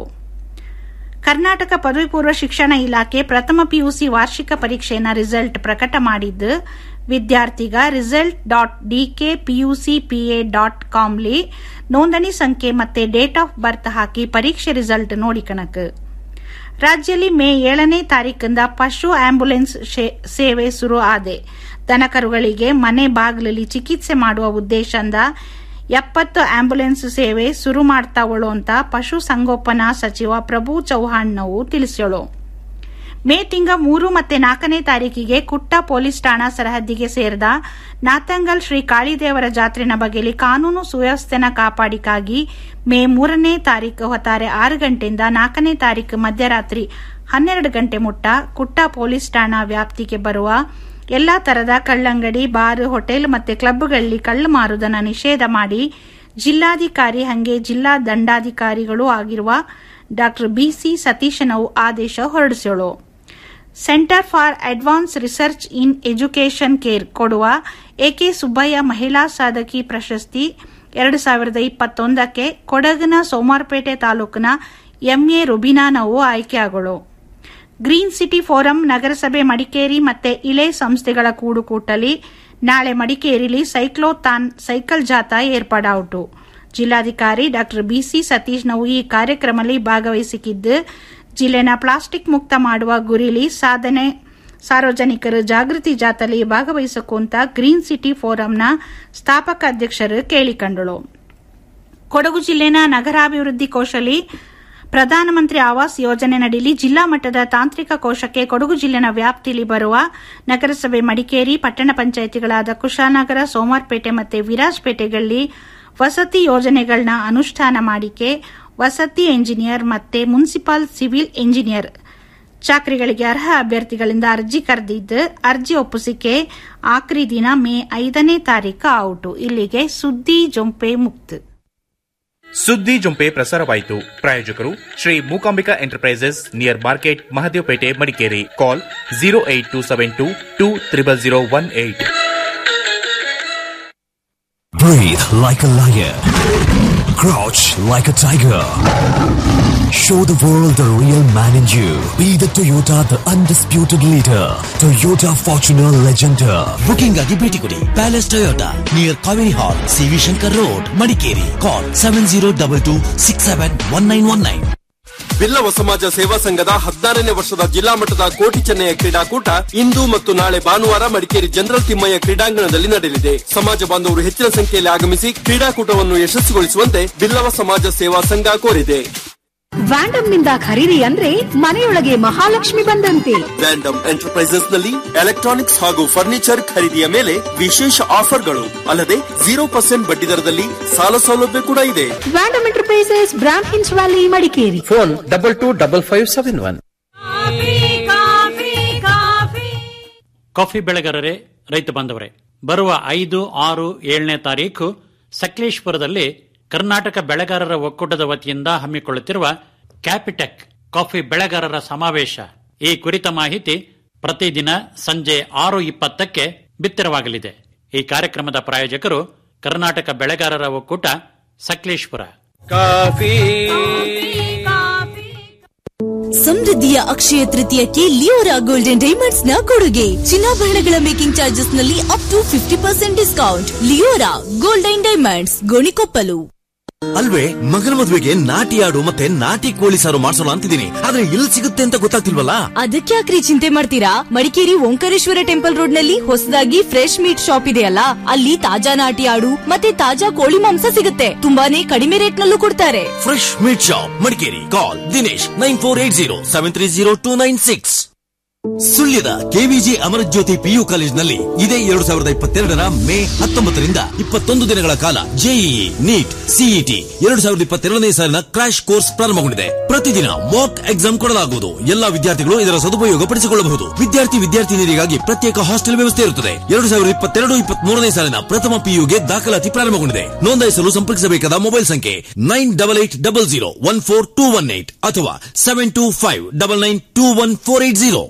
ಕರ್ನಾಟಕ ಪದವಿ ಪೂರ್ವ ಶಿಕ್ಷಣ ಇಲಾಖೆ ಪ್ರಥಮ ಪಿಯುಸಿ ವಾರ್ಷಿಕ ಪರೀಕ್ಷೆನ ರಿಸಲ್ಟ್ ಪ್ರಕಟ ಮಾಡಿದ್ದು ವಿದ್ಯಾರ್ಥಿಗ result dot DK PUC PA dot ಕಾಮ್ಲಿ ನೋಂದಣಿ ಸಂಖ್ಯೆ ಮತ್ತೆ ಡೇಟ್ ಆಫ್ ಬರ್ತ್ ಹಾಕಿ ಪರೀಕ್ಷೆ ರಿಸಲ್ಟ್ ನೋಡಿಕಣಕ್ ರಾಜ್ಯದಲ್ಲಿ ಮೇ ಏಳನೇ ತಾರೀಕಿಂದ ಪಶು ಆಂಬ್ಯುಲೆನ್ಸ್ ಶೇ- ಸೇವೆ ಶುರು ಆದೆ ದನಕರುಗಳಿಗೆ ಮನೆ ಬಾಗಿಲಲ್ಲಿ ಚಿಕಿತ್ಸೆ ಮಾಡುವ ಉದ್ದೇಶದಿಂದ ಎಪ್ಪತ್ತು ಆಂಬ್ಯುಲೆನ್ಸ್ ಸೇವೆ ಶುರು ಮಾಡ್ತಾವಳು ಅಂತ ಪಶು ಸಂಗೋಪನಾ ಸಚಿವ ಪ್ರಭು ಚೌಹಾಣ್ ನಾವು ತಿಳಿಸ್ಯೋಳು ಮೇ ತಿಂಗ ಮೂರು ಮತ್ತೆ ನಾಲ್ಕನೇ ತಾರೀಕಿಗೆ ಕುಟ್ಟ ಪೊಲೀಸ್ ಠಾಣಾ ಸರಹದ್ದಿಗೆ ಸೇರಿದ ನಾತಂಗಲ್ ಶ್ರೀ ಕಾಳಿದೇವರ ಜಾತ್ರೆನ ಬಗೆಯಲ್ಲಿ ಕಾನೂನು ಸುವ್ಯವಸ್ಥೆನ ಕಾಪಾಡಿಕಾಗಿ ಮೇ ಮೂರನೇ ತಾರೀಕು ಹೊತ್ತಾರೆ ಆರು ಗಂಟೆಯಿಂದ ನಾಲ್ಕನೇ ತಾರೀಕು ಮಧ್ಯರಾತ್ರಿ ಹನ್ನೆರಡು ಗಂಟೆ ಮುಟ್ಟ ಕುಟ್ಟ ಪೊಲೀಸ್ ಠಾಣಾ ವ್ಯಾಪ್ತಿಗೆ ಬರುವ ಎಲ್ಲಾ ತರದ ಕಳ್ಳಂಗಡಿ ಬಾರ್ ಹೋಟೆಲ್ ಮತ್ತೆ ಕ್ಲಬ್ಗಳಲ್ಲಿ ಕಳ್ಳು ಮಾರುವುದನ್ನು ನಿಷೇಧ ಮಾಡಿ ಜಿಲ್ಲಾಧಿಕಾರಿ ಹಂಗೆ ಜಿಲ್ಲಾ ದಂಡಾಧಿಕಾರಿಗಳೂ ಆಗಿರುವ ಡಾ ಬಿಸಿ ಸತೀಶನವು ಆದೇಶ ಹೊರಡಿಸೋಳು centre for advance research in education care ಕೊಡುವ ಎಕೆ ಸುಬ್ಬಯ್ಯ ಮಹಿಳಾ ಸಾಧಕಿ ಪ್ರಶಸ್ತಿ ಎರಡು ಸಾವಿರದ ಇಪ್ಪತ್ತೊಂದಕ್ಕೆ ಕೊಡಗಿನ ಸೋಮಾರ್ಪೇಟೆ ತಾಲೂಕಿನ ಎಂಎ ರುಬಿನಾನವು ಆಯ್ಕೆಯಾಗಳು ಗ್ರೀನ್ ಸಿಟಿ ಫೋರಂ ನಗರಸಭೆ ಮಡಿಕೇರಿ ಮತ್ತೆ ಇಳೆ ಸಂಸ್ಥೆಗಳ ಕೂಡುಕೂಟಲಿ ನಾಳೆ ಮಡಿಕೇರಿಲಿ ಸೈಕ್ಲೋಥಾನ್ ಸೈಕಲ್ ಜಾಥಾ ಏರ್ಪಾಡಾಯಿತು ಜಿಲ್ಲಾಧಿಕಾರಿ ಡಾ ಬಿಸಿ ಸತೀಶ್ ನಾವು ಈ ಕಾರ್ಯಕ್ರಮದಲ್ಲಿ ಭಾಗವಹಿಸಿದ್ದು ಜಿಲ್ಲೆನ ಪ್ಲಾಸ್ಟಿಕ್ ಮುಕ್ತ ಮಾಡುವ ಗುರಿಲಿ ಸಾಧನೆ ಸಾರ್ವಜನಿಕರು ಜಾಗೃತಿ ಜಾಥಾಲಿ ಭಾಗವಹಿಸಕು ಅಂತ ಗ್ರೀನ್ ಸಿಟಿ ಫೋರಂನ ಸ್ಥಾಪಕ ಅಧ್ಯಕ್ಷರು ಕೇಳಿಕೊಂಡಳು ಕೊಡಗು ಜಿಲ್ಲೆನ ನಗರಾಭಿವೃದ್ಧಿ ಕೋಶಲಿ ಪ್ರಧಾನಮಂತ್ರಿ ಆವಾಸ್ ಯೋಜನೆ ನಡಿಲಿ ಜಿಲ್ಲಾ ಮಟ್ಟದ ತಾಂತ್ರಿಕ ಕೋಶಕ್ಕೆ ಕೊಡಗು ಜಿಲ್ಲೆನ ವ್ಯಾಪ್ತಿಯಲ್ಲಿ ಬರುವ ನಗರಸಭೆ ಮಡಿಕೇರಿ ಪಟ್ಟಣ ಪಂಚಾಯಿತಿಗಳಾದ ಕುಶಾನಗರ ಸೋಮಾರ್ಪೇಟೆ ಮತ್ತು ವಿರಾಜಪೇಟೆಗಳಲ್ಲಿ ವಸತಿ ಯೋಜನೆಗಳನ್ನ ಅನುಷ್ಠಾನ ಮಾಡಿಕೆ ವಸತಿ ಎಂಜಿನಿಯರ್ ಮತ್ತೆ ಮುನ್ಸಿಪಲ್ ಸಿವಿಲ್ ಎಂಜಿನಿಯರ್ ಚಾಕರಿಗಳಿಗೆ ಅರ್ಹ ಅಭ್ಯರ್ಥಿಗಳಿಂದ ಅರ್ಜಿ ಕರೆದಿದ್ದು ಅರ್ಜಿ ಒಪ್ಪಿಸಿಕೆ ಆಖರಿ ದಿನ ಮೇ ಐದನೇ ತಾರೀಕು ಔಟು ಇಲ್ಲಿಗೆ ಸುದ್ದಿ ಜೊಂಪೆ ಮುಕ್ತು ಸುದ್ದಿ ಜೊಂಪೆ ಪ್ರಸಾರವಾಯಿತು ಪ್ರಾಯೋಜಕರು Shri Mookambika enterprises near market Mahadevapet Madikeri call zero eight two seven two two triple zero one eight Breathe like a lion. Crouch like a tiger. Show the world the real man in you. Be the Toyota, the undisputed leader. Toyota Fortuner Legender. Booking ಆಗಿ ಭೇಟಿ ಕೊಡಿ palace Toyota near Kaveri hall CV Shankar road Madikeri call seven zero double two six seven one nine one nine ಬಿಲ್ಲವ ಸಮಾಜ ಸೇವಾ ಸಂಘದ ಹದಿನಾರನೇ ವರ್ಷದ ಜಿಲ್ಲಾ ಮಟ್ಟದ ಕೋಟಿ ಚೆನ್ನಯ ಕ್ರೀಡಾಕೂಟ ಇಂದು ಮತ್ತು ನಾಳೆ ಭಾನುವಾರ ಮಡಿಕೇರಿ ಜನರಲ್ ತಿಮ್ಮಯ್ಯ ಕ್ರೀಡಾಂಗಣದಲ್ಲಿ ನಡೆಯಲಿದೆ ಸಮಾಜ ಬಾಂಧವರು ಹೆಚ್ಚಿನ ಸಂಖ್ಯೆಯಲ್ಲಿ ಆಗಮಿಸಿ ಕ್ರೀಡಾಕೂಟವನ್ನು ಯಶಸ್ವಿಗೊಳಿಸುವಂತೆ ಬಿಲ್ಲವ ಸಮಾಜ ಸೇವಾ ಸಂಘ ಕೋರಿದೆ ವ್ಯಾಂಡಮ್ ನಿಂದ ಖರೀದಿ ಅಂದ್ರೆ ಮನೆಯೊಳಗೆ ಮಹಾಲಕ್ಷ್ಮಿ ಬಂದಂತೆ ವ್ಯಾಂಡಮ್ ಎಂಟರ್ಪ್ರೈಸಸ್ ನಲ್ಲಿ ಎಲೆಕ್ಟ್ರಾನಿಕ್ಸ್ ಹಾಗೂ ಫರ್ನಿಚರ್ ಖರೀದಿಯ ಮೇಲೆ ವಿಶೇಷ ಆಫರ್ಗಳು ಅಲ್ಲದೆ ಜೀರೋ ಪರ್ಸೆಂಟ್ ಬಡ್ಡಿ ದರದಲ್ಲಿ ಸಾಲ ಸೌಲಭ್ಯ ಕೂಡ ಇದೆ ವ್ಯಾಂಡಮ್ ಎಂಟರ್ಪ್ರೈಸಸ್ ಬ್ರಾಂಡ್ ಹಿನ್ಸ್ valley Madikeri phone double two double five seven one coffee ಬೆಳೆಗಾರರೇ ರೈತ ಬಾಂಧವರೇ ಬರುವ ಐದು ಆರು ಏಳನೇ ತಾರೀಕು ಸಕಲೇಶ್ಪುರದಲ್ಲಿ ಕರ್ನಾಟಕ ಬೆಳೆಗಾರರ ಒಕ್ಕೂಟದ ವತಿಯಿಂದ ಹಮ್ಮಿಕೊಳ್ಳುತ್ತಿರುವ ಕ್ಯಾಪಿಟೆಕ್ ಕಾಫಿ ಬೆಳೆಗಾರರ ಸಮಾವೇಶ ಈ ಕುರಿತ ಮಾಹಿತಿ ಪ್ರತಿದಿನ ಸಂಜೆ ಆರು ಇಪ್ಪತ್ತಕ್ಕೆ ಬಿತ್ತರವಾಗಲಿದೆ ಈ ಕಾರ್ಯಕ್ರಮದ ಪ್ರಾಯೋಜಕರು ಕರ್ನಾಟಕ ಬೆಳೆಗಾರರ ಒಕ್ಕೂಟ ಸಕಲೇಶ್ಪುರ ಕಾಫಿ ಸಮೃದ್ಧಿಯ ಅಕ್ಷಯ ತೃತೀಯಕ್ಕೆ ಲಿಯೋರಾ ಗೋಲ್ಡನ್ ಡೈಮಂಡ್ಸ್ ನ ಕೊಡುಗೆ ಚಿನ್ನಾಭರಣಗಳ ಮೇಕಿಂಗ್ ಚಾರ್ಜಸ್ ನಲ್ಲಿ up to fifty percent discount Leora golden diamonds Gonikoppal ಅಲ್ವೇ ಮಗನ ಮದುವೆಗೆ ನಾಟಿ ಆಡು ಮತ್ತೆ ನಾಟಿ ಕೋಳಿ ಸಾರು ಮಾಡ್ಸೋಣ ಅಂತಿದ್ದೀನಿ ಆದ್ರೆ ಎಲ್ಲಿ ಸಿಗುತ್ತೆ ಅಂತ ಗೊತ್ತಾಗ್ತಿಲ್ವಲ್ಲ ಅದಕ್ಕೆ ಯಾಕ್ರಿ ಚಿಂತೆ ಮಾಡ್ತೀರಾ ಮಡಿಕೇರಿ ಓಂಕಾರೇಶ್ವರ ಟೆಂಪಲ್ ರೋಡ್ ನಲ್ಲಿ ಹೊಸದಾಗಿ ಫ್ರೆಶ್ ಮೀಟ್ ಶಾಪ್ ಇದೆಯಲ್ಲ ಅಲ್ಲಿ ತಾಜಾ ನಾಟಿ ಆಡು ಮತ್ತೆ ತಾಜಾ ಕೋಳಿ ಮಾಂಸ ಸಿಗುತ್ತೆ ತುಂಬಾನೇ ಕಡಿಮೆ ರೇಟ್ ನಲ್ಲೂ ಕೊಡ್ತಾರೆ fresh meat shop Madikeri call Dinesh nine four eight zero seven three zero two nine six ಸುಳ್ಯದ ಕೆವಿಜಿ ಅಮರಜ್ಯೋತಿ ಪಿಯು ಕಾಲೇಜಿನಲ್ಲಿ ಇದೇ ಎರಡು ಸಾವಿರದ ಇಪ್ಪತ್ತೆರಡರ ಮೇ ಹತ್ತೊಂಬತ್ತರಿಂದ ಇಪ್ಪತ್ತೊಂದು ದಿನಗಳ ಕಾಲ ಜೆಇಇ ನೀಟ್ ಸಿಇಟಿ ಎರಡು ಸಾವಿರದ ಇಪ್ಪತ್ತೆರಡನೇ ಸಾಲಿನ ಕ್ರಾಶ್ ಕೋರ್ಸ್ ಪ್ರಾರಂಭಗೊಂಡಿದೆ ಪ್ರತಿದಿನ ಮಾಕ್ ಎಕ್ಸಾಮ್ ಕೊಡಲಾಗುವುದು ಎಲ್ಲಾ ವಿದ್ಯಾರ್ಥಿಗಳು ಇದರ ಸದುಪಯೋಗ ಪಡಿಸಿಕೊಳ್ಳಬಹುದು ವಿದ್ಯಾರ್ಥಿ ವಿದ್ಯಾರ್ಥಿನಿಯರಿಗಾಗಿ ಪ್ರತ್ಯೇಕ ಹಾಸ್ಟೆಲ್ ವ್ಯವಸ್ಥೆ ಇರುತ್ತದೆ ಎರಡು ಸಾವಿರದ ಇಪ್ಪತ್ತೆರಡು ಇಪ್ಪತ್ಮೂರನೇ ಸಾಲಿನ ಪ್ರಥಮ ಪಿಯುಗೆ ದಾಖಲಾತಿ ಪ್ರಾರಂಭಗೊಂಡಿದೆ ನೋಂದಾಯಿಸಲು ಸಂಪರ್ಕಿಸಬೇಕಾದ ಮೊಬೈಲ್ ಸಂಖ್ಯೆ nine double eight double zero one four two one eight ಅಥವಾ seven two five double nine two one four eight zero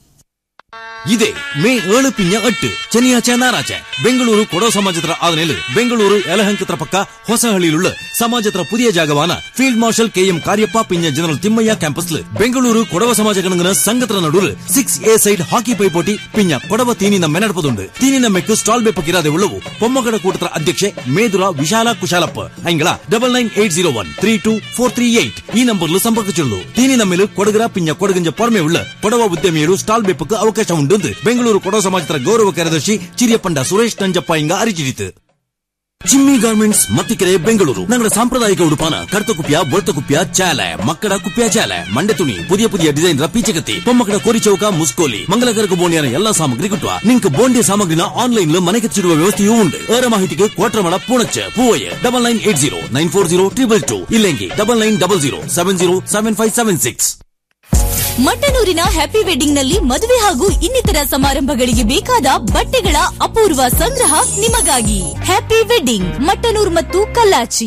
ಇದೆ ಮೇ ಏಳು ಪಿಂಜ ಅಟ್ಟು ಚೆನ್ನಿಯಾಚ ನಾರಾಚ ಬೆಂಗಳೂರು ಕೊಡೋ ಸಮಾಜತ್ರ ಆದನೇಲು ಬೆಂಗಳೂರು ಯಲಹಂಕತ್ರ ಪಕ್ಕ ಹೊಸಹಳ್ಳಿಯುಳ್ಳ ಸಮಾಜತ್ರ പുതിയ ಜಾಗವಾನ ಫೀಲ್ಡ್ ಮಾರ್ಷಲ್ ಕೆಎಂ ಕಾರ್ಯಪ್ಪ ಪಿಂಜ ಜನರಲ್ ತಿಮ್ಮಯ್ಯ ಕ್ಯಾಂಪಸ್ ಬೆಂಗಳೂರು ಕೊಡವ ಸಮಾಜ ಗಣಗನ ಸಂಘತ್ರ ನಡುಲ್ ಸಿಕ್ಸ್ ಎ ಸೈಡ್ ಹಾಕಿ ಪೈಪೋಟಿ ಪಿಂಜ ಕೊಡವ ತೀನಿನ ಮೆನಡ್ಪದುಂಡು ತೀನಿನ ಮೆಕ್ಕು ಸ್ಟಾಲ್ ಬೆಪ್ಪಕ್ಕಿರಾದೆ ಉಳ್ಳವು ಪೊಮ್ಮಗಡ ಕೂಟತ್ರ ಅಧ್ಯಕ್ಷೆ ಮೇದುರ ವಿಶಾಲ ಕುಶಾಲಪ್ಪ ಐಂಗಳ double nine eight zero one three two four three eight ಈ ನಂಬರ್ಲು ಸಂಪರ್ಕಿಸುಳ್ಳು ತೀನಿನ ಮೇಲು ಕೊಡಗರ ಪಿಂಜ ಕೊಡಗಂಜ ಪೊರ್ಮೆ ಉಳ್ಳ ಕೊಡವ ಉದ್ಯಮಿಯರು ಸ್ಟಾಲ್ ಬೆಪ್ಪಕ್ಕೆ ಅವಕಾಶ ಉಂಡು ಬೆಂಗಳೂರು ಕೊಡವ ಸಮಾಜದ ಗೌರವ ಕಾರ್ಯದರ್ಶಿ ಚಿರಿಯಪಂಡ ಸುರೇಶ್ ನಂಜಪ್ಪ ಇಂಗ ಅರಿಚಿಡಿತು ಜಿಮ್ಮಿ ಗಾರ್ಮೆಂಟ್ಸ್ ಮತ್ತಿಕೆರೆ ಬೆಂಗಳೂರು ನಗರ ಸಾಂಪ್ರದಾಯಿಕ ಉಡುಪಾನ ಕರ್ತಕುಪ್ಯ ಬೊಳ್ತಕುಪ್ಯ ಚಾಲೆ ಮಕ್ಕಳ ಕುಪ್ಯ ಚಾಲೆ ಮಂಡೆ ತುಣಿ ಪುದಿಯ ಪುದಿಯ ಡಿಸೈನ್ ರ ಪೀಚಗತಿ ಪೊಮ್ಮಕ್ಕಳ ಕೋರಿ ಚೌಕ ಮುಸ್ಕೋಲಿ ಮಂಗಲಕರಕ ಬೋಣಿಯನ ಎಲ್ಲಾ ಸಾಮಗ್ರಿ ಕಿಟ್ಟುವ ನಿಂಕ್ ಬೋಂಡಿ ಸಾಮಗ್ರಿನ ಆನ್ಲೈನ್ ಮನೆಗೆ ಚಿಡುವ ವ್ಯವಸ್ಥೆಯೂ ಉಂಟು ಅವರ ಮಾಹಿತಿಗೆ ಕೋಟ್ರಮಳ Poonacha Poovaiah double nine eight zero nine four zero triple two ಇಲ್ಲೆಂಗಿ double nine double zero seven zero seven five seven six ಮಟ್ಟನೂರಿನ ಹ್ಯಾಪಿ ವೆಡ್ಡಿಂಗ್ ನಲ್ಲಿ ಮದುವೆ ಹಾಗೂ ಇನ್ನಿತರ ಸಮಾರಂಭಗಳಿಗೆ ಬೇಕಾದ ಬಟ್ಟೆಗಳ ಅಪೂರ್ವ ಸಂಗ್ರಹ ನಿಮಗಾಗಿ ಹ್ಯಾಪಿ ವೆಡ್ಡಿಂಗ್ ಮಟ್ಟನೂರ್ ಮತ್ತು ಕಲ್ಲಾಚಿ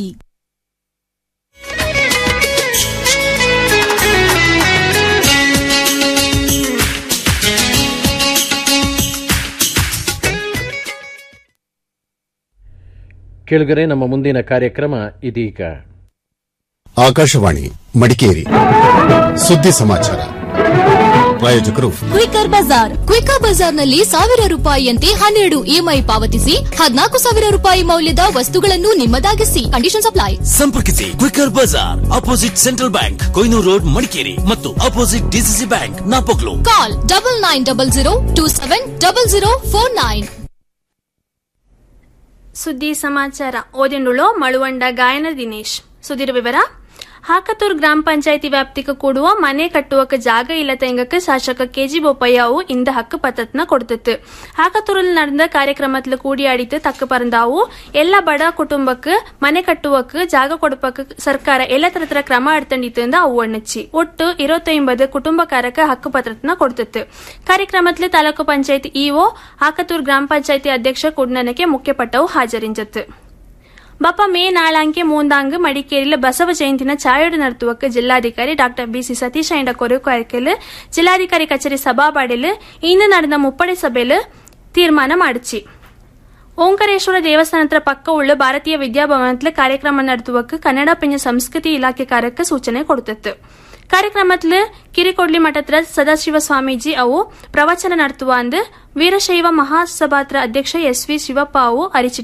ಕೇಳುಗರೆ ನಮ್ಮ ಮುಂದಿನ ಕಾರ್ಯಕ್ರಮ ಇದೀಗ ಆಕಾಶವಾಣಿ ಮಡಿಕೇರಿ ಸುದ್ದಿ ಸಮಾಚಾರ ಪ್ರಾಯೋಜಕರು ಕ್ವಿಕರ್ ಬಜಾರ್ ಕ್ವಿಕರ್ ಬಜಾರ್ನಲ್ಲಿ ಸಾವಿರ ರೂಪಾಯಿಯಂತೆ ಹನ್ನೆರಡು ಇಎಂಐ ಪಾವತಿಸಿ ಹದಿನಾಲ್ಕು ಸಾವಿರ ರೂಪಾಯಿ ಮೌಲ್ಯದ ವಸ್ತುಗಳನ್ನು ನಿಮ್ಮದಾಗಿಸಿ ಕಂಡೀಷನ್ ಅಪ್ಲೈ ಸಂಪರ್ಕಿಸಿ quicker Bazaar opposite central bank ಕೊಯ್ನೂರು ರೋಡ್ ಮಡಿಕೇರಿ ಮತ್ತು opposite DCC bank Napoklu call double nine double zero two seven double zero four nine ಸುದ್ದಿ ಸಮಾಚಾರ ಓದಿಂಡುಳು ಮಳುವಂಡ ಗಾಯನ ದಿನೇಶ್ ಸುದ್ದಿರ ವಿವರ ಹಾಕತೂರ್ ಗ್ರಾಮ ಪಂಚಾಯತಿ ವ್ಯಾಪ್ತಿಗೆ ಕೂಡುವ ಮನೆ ಕಟ್ಟುವಕ್ಕೆ ಜಾಗ ಇಲ್ಲ ತೆಂಗಕ್ಕೆ ಶಾಸಕ ಕೆಜಿ ಬೋಪಯ್ಯವು இந்த ಹಕ್ಕು ಪತ್ರತ್ನ கொடுத்துட்டு ಹಾಕತೂರಿல் நடந்த ಕಾರ್ಯಕ್ರಮத்தில் கூடியாடித்து தக்கு பறந்தாವು ಎಲ್ಲ ಬಡ ಕುಟುಂಬಕ್ಕೆ ಮನೆ ಕಟ್ಟುವಕ್ಕೆ ಜಾಗ ಕೊಡಪಕ್ಕೆ ಸರ್ಕಾರ ಎಲ್ಲ ತರತರ ಕ್ರಮ ಎಡ್ತಂಡಿತ್ತು ಎಂದು ಅವು ಅಣ್ಣಚ್ಚಿ ಒಟ್ಟು ಇರುವತ್ತೊಂಬದು ಕುಟುಂಬಕಾರಕ್ಕೆ ಹಕ್ಕು ಪತ್ರತ್ನ ಕೊಡ್ತಿತ್ತು ಕಾರ್ಯಕ್ರಮത്തിൽ ತಾಲೂಕು ಪಂಚಾಯತ್ ಇಒ ಹಾಕತೂರ್ ಗ್ರಾಮ ಪಂಚಾಯತಿ ಅಧ್ಯಕ್ಷ ಕುಡ್ನನಕ್ಕೆ ಮುಖ್ಯಪಟ್ಟವು ಹಾಜರಿಂಜತ್ತು ಬಪ್ಪ ಮೇ ನಾಳಾಂಕೆ ಮೂಂದಾಂಗ್ ಮಡಿಕೇರಿയിൽ ಬಸವ ಜಯಂತಿನ ಚಾಯೋಡು നടത്തുവക്ക് ಜಿಲ್ಲಾಧಿಕಾರಿ ಡಾಕ್ಟರ್ ബി സി സതീഷ് അയിന്റെ കൊരക്കുവരക്കല് ജില്ലാധികാരി കച്ചേരി സഭാപാടില് ഇന്ന് നടന്ന മുപ്പടി സഭയില് തീരുമാനം അടിച്ചു ಓಂಕಾರೇಶ್ವರ ದೇವಸ್ಥಾನದ ಪಕ್ಕವುಳ್ಳ ಭಾರತೀಯ ವಿದ್ಯಾಭವನത്തിൽ ಕಾರ್ಯಕ್ರಮ ನಡೆಸುವಕ್ಕೆ ಕನ್ನಡ ಪಿಂಜ ಸಂಸ್ಕೃತಿ ಇಲಾಖೆ ಕಾರ್ಯಕ್ಕೆ ಸೂಚನೆ ಕೊಡುತ್ತಿತ್ತು ಕಾರ್ಯಕ್ರಮത്തിൽ ಕಿರಿಕೊಡ್ಲಿ ಮಠತ್ರ ಸದಾಶಿವ ಸ್ವಾಮೀಜಿ ಅವು ಪ್ರವಚನ ನಡೆಸುವ ಅಂದು ವೀರಶೈವ ಮಹಾಸಭಾತ್ರ ಅಧ್ಯಕ್ಷ ಎಸ್ ವಿ ಶಿವಪ್ಪ ಅವು ಅರಿಚಿಟ್ಟು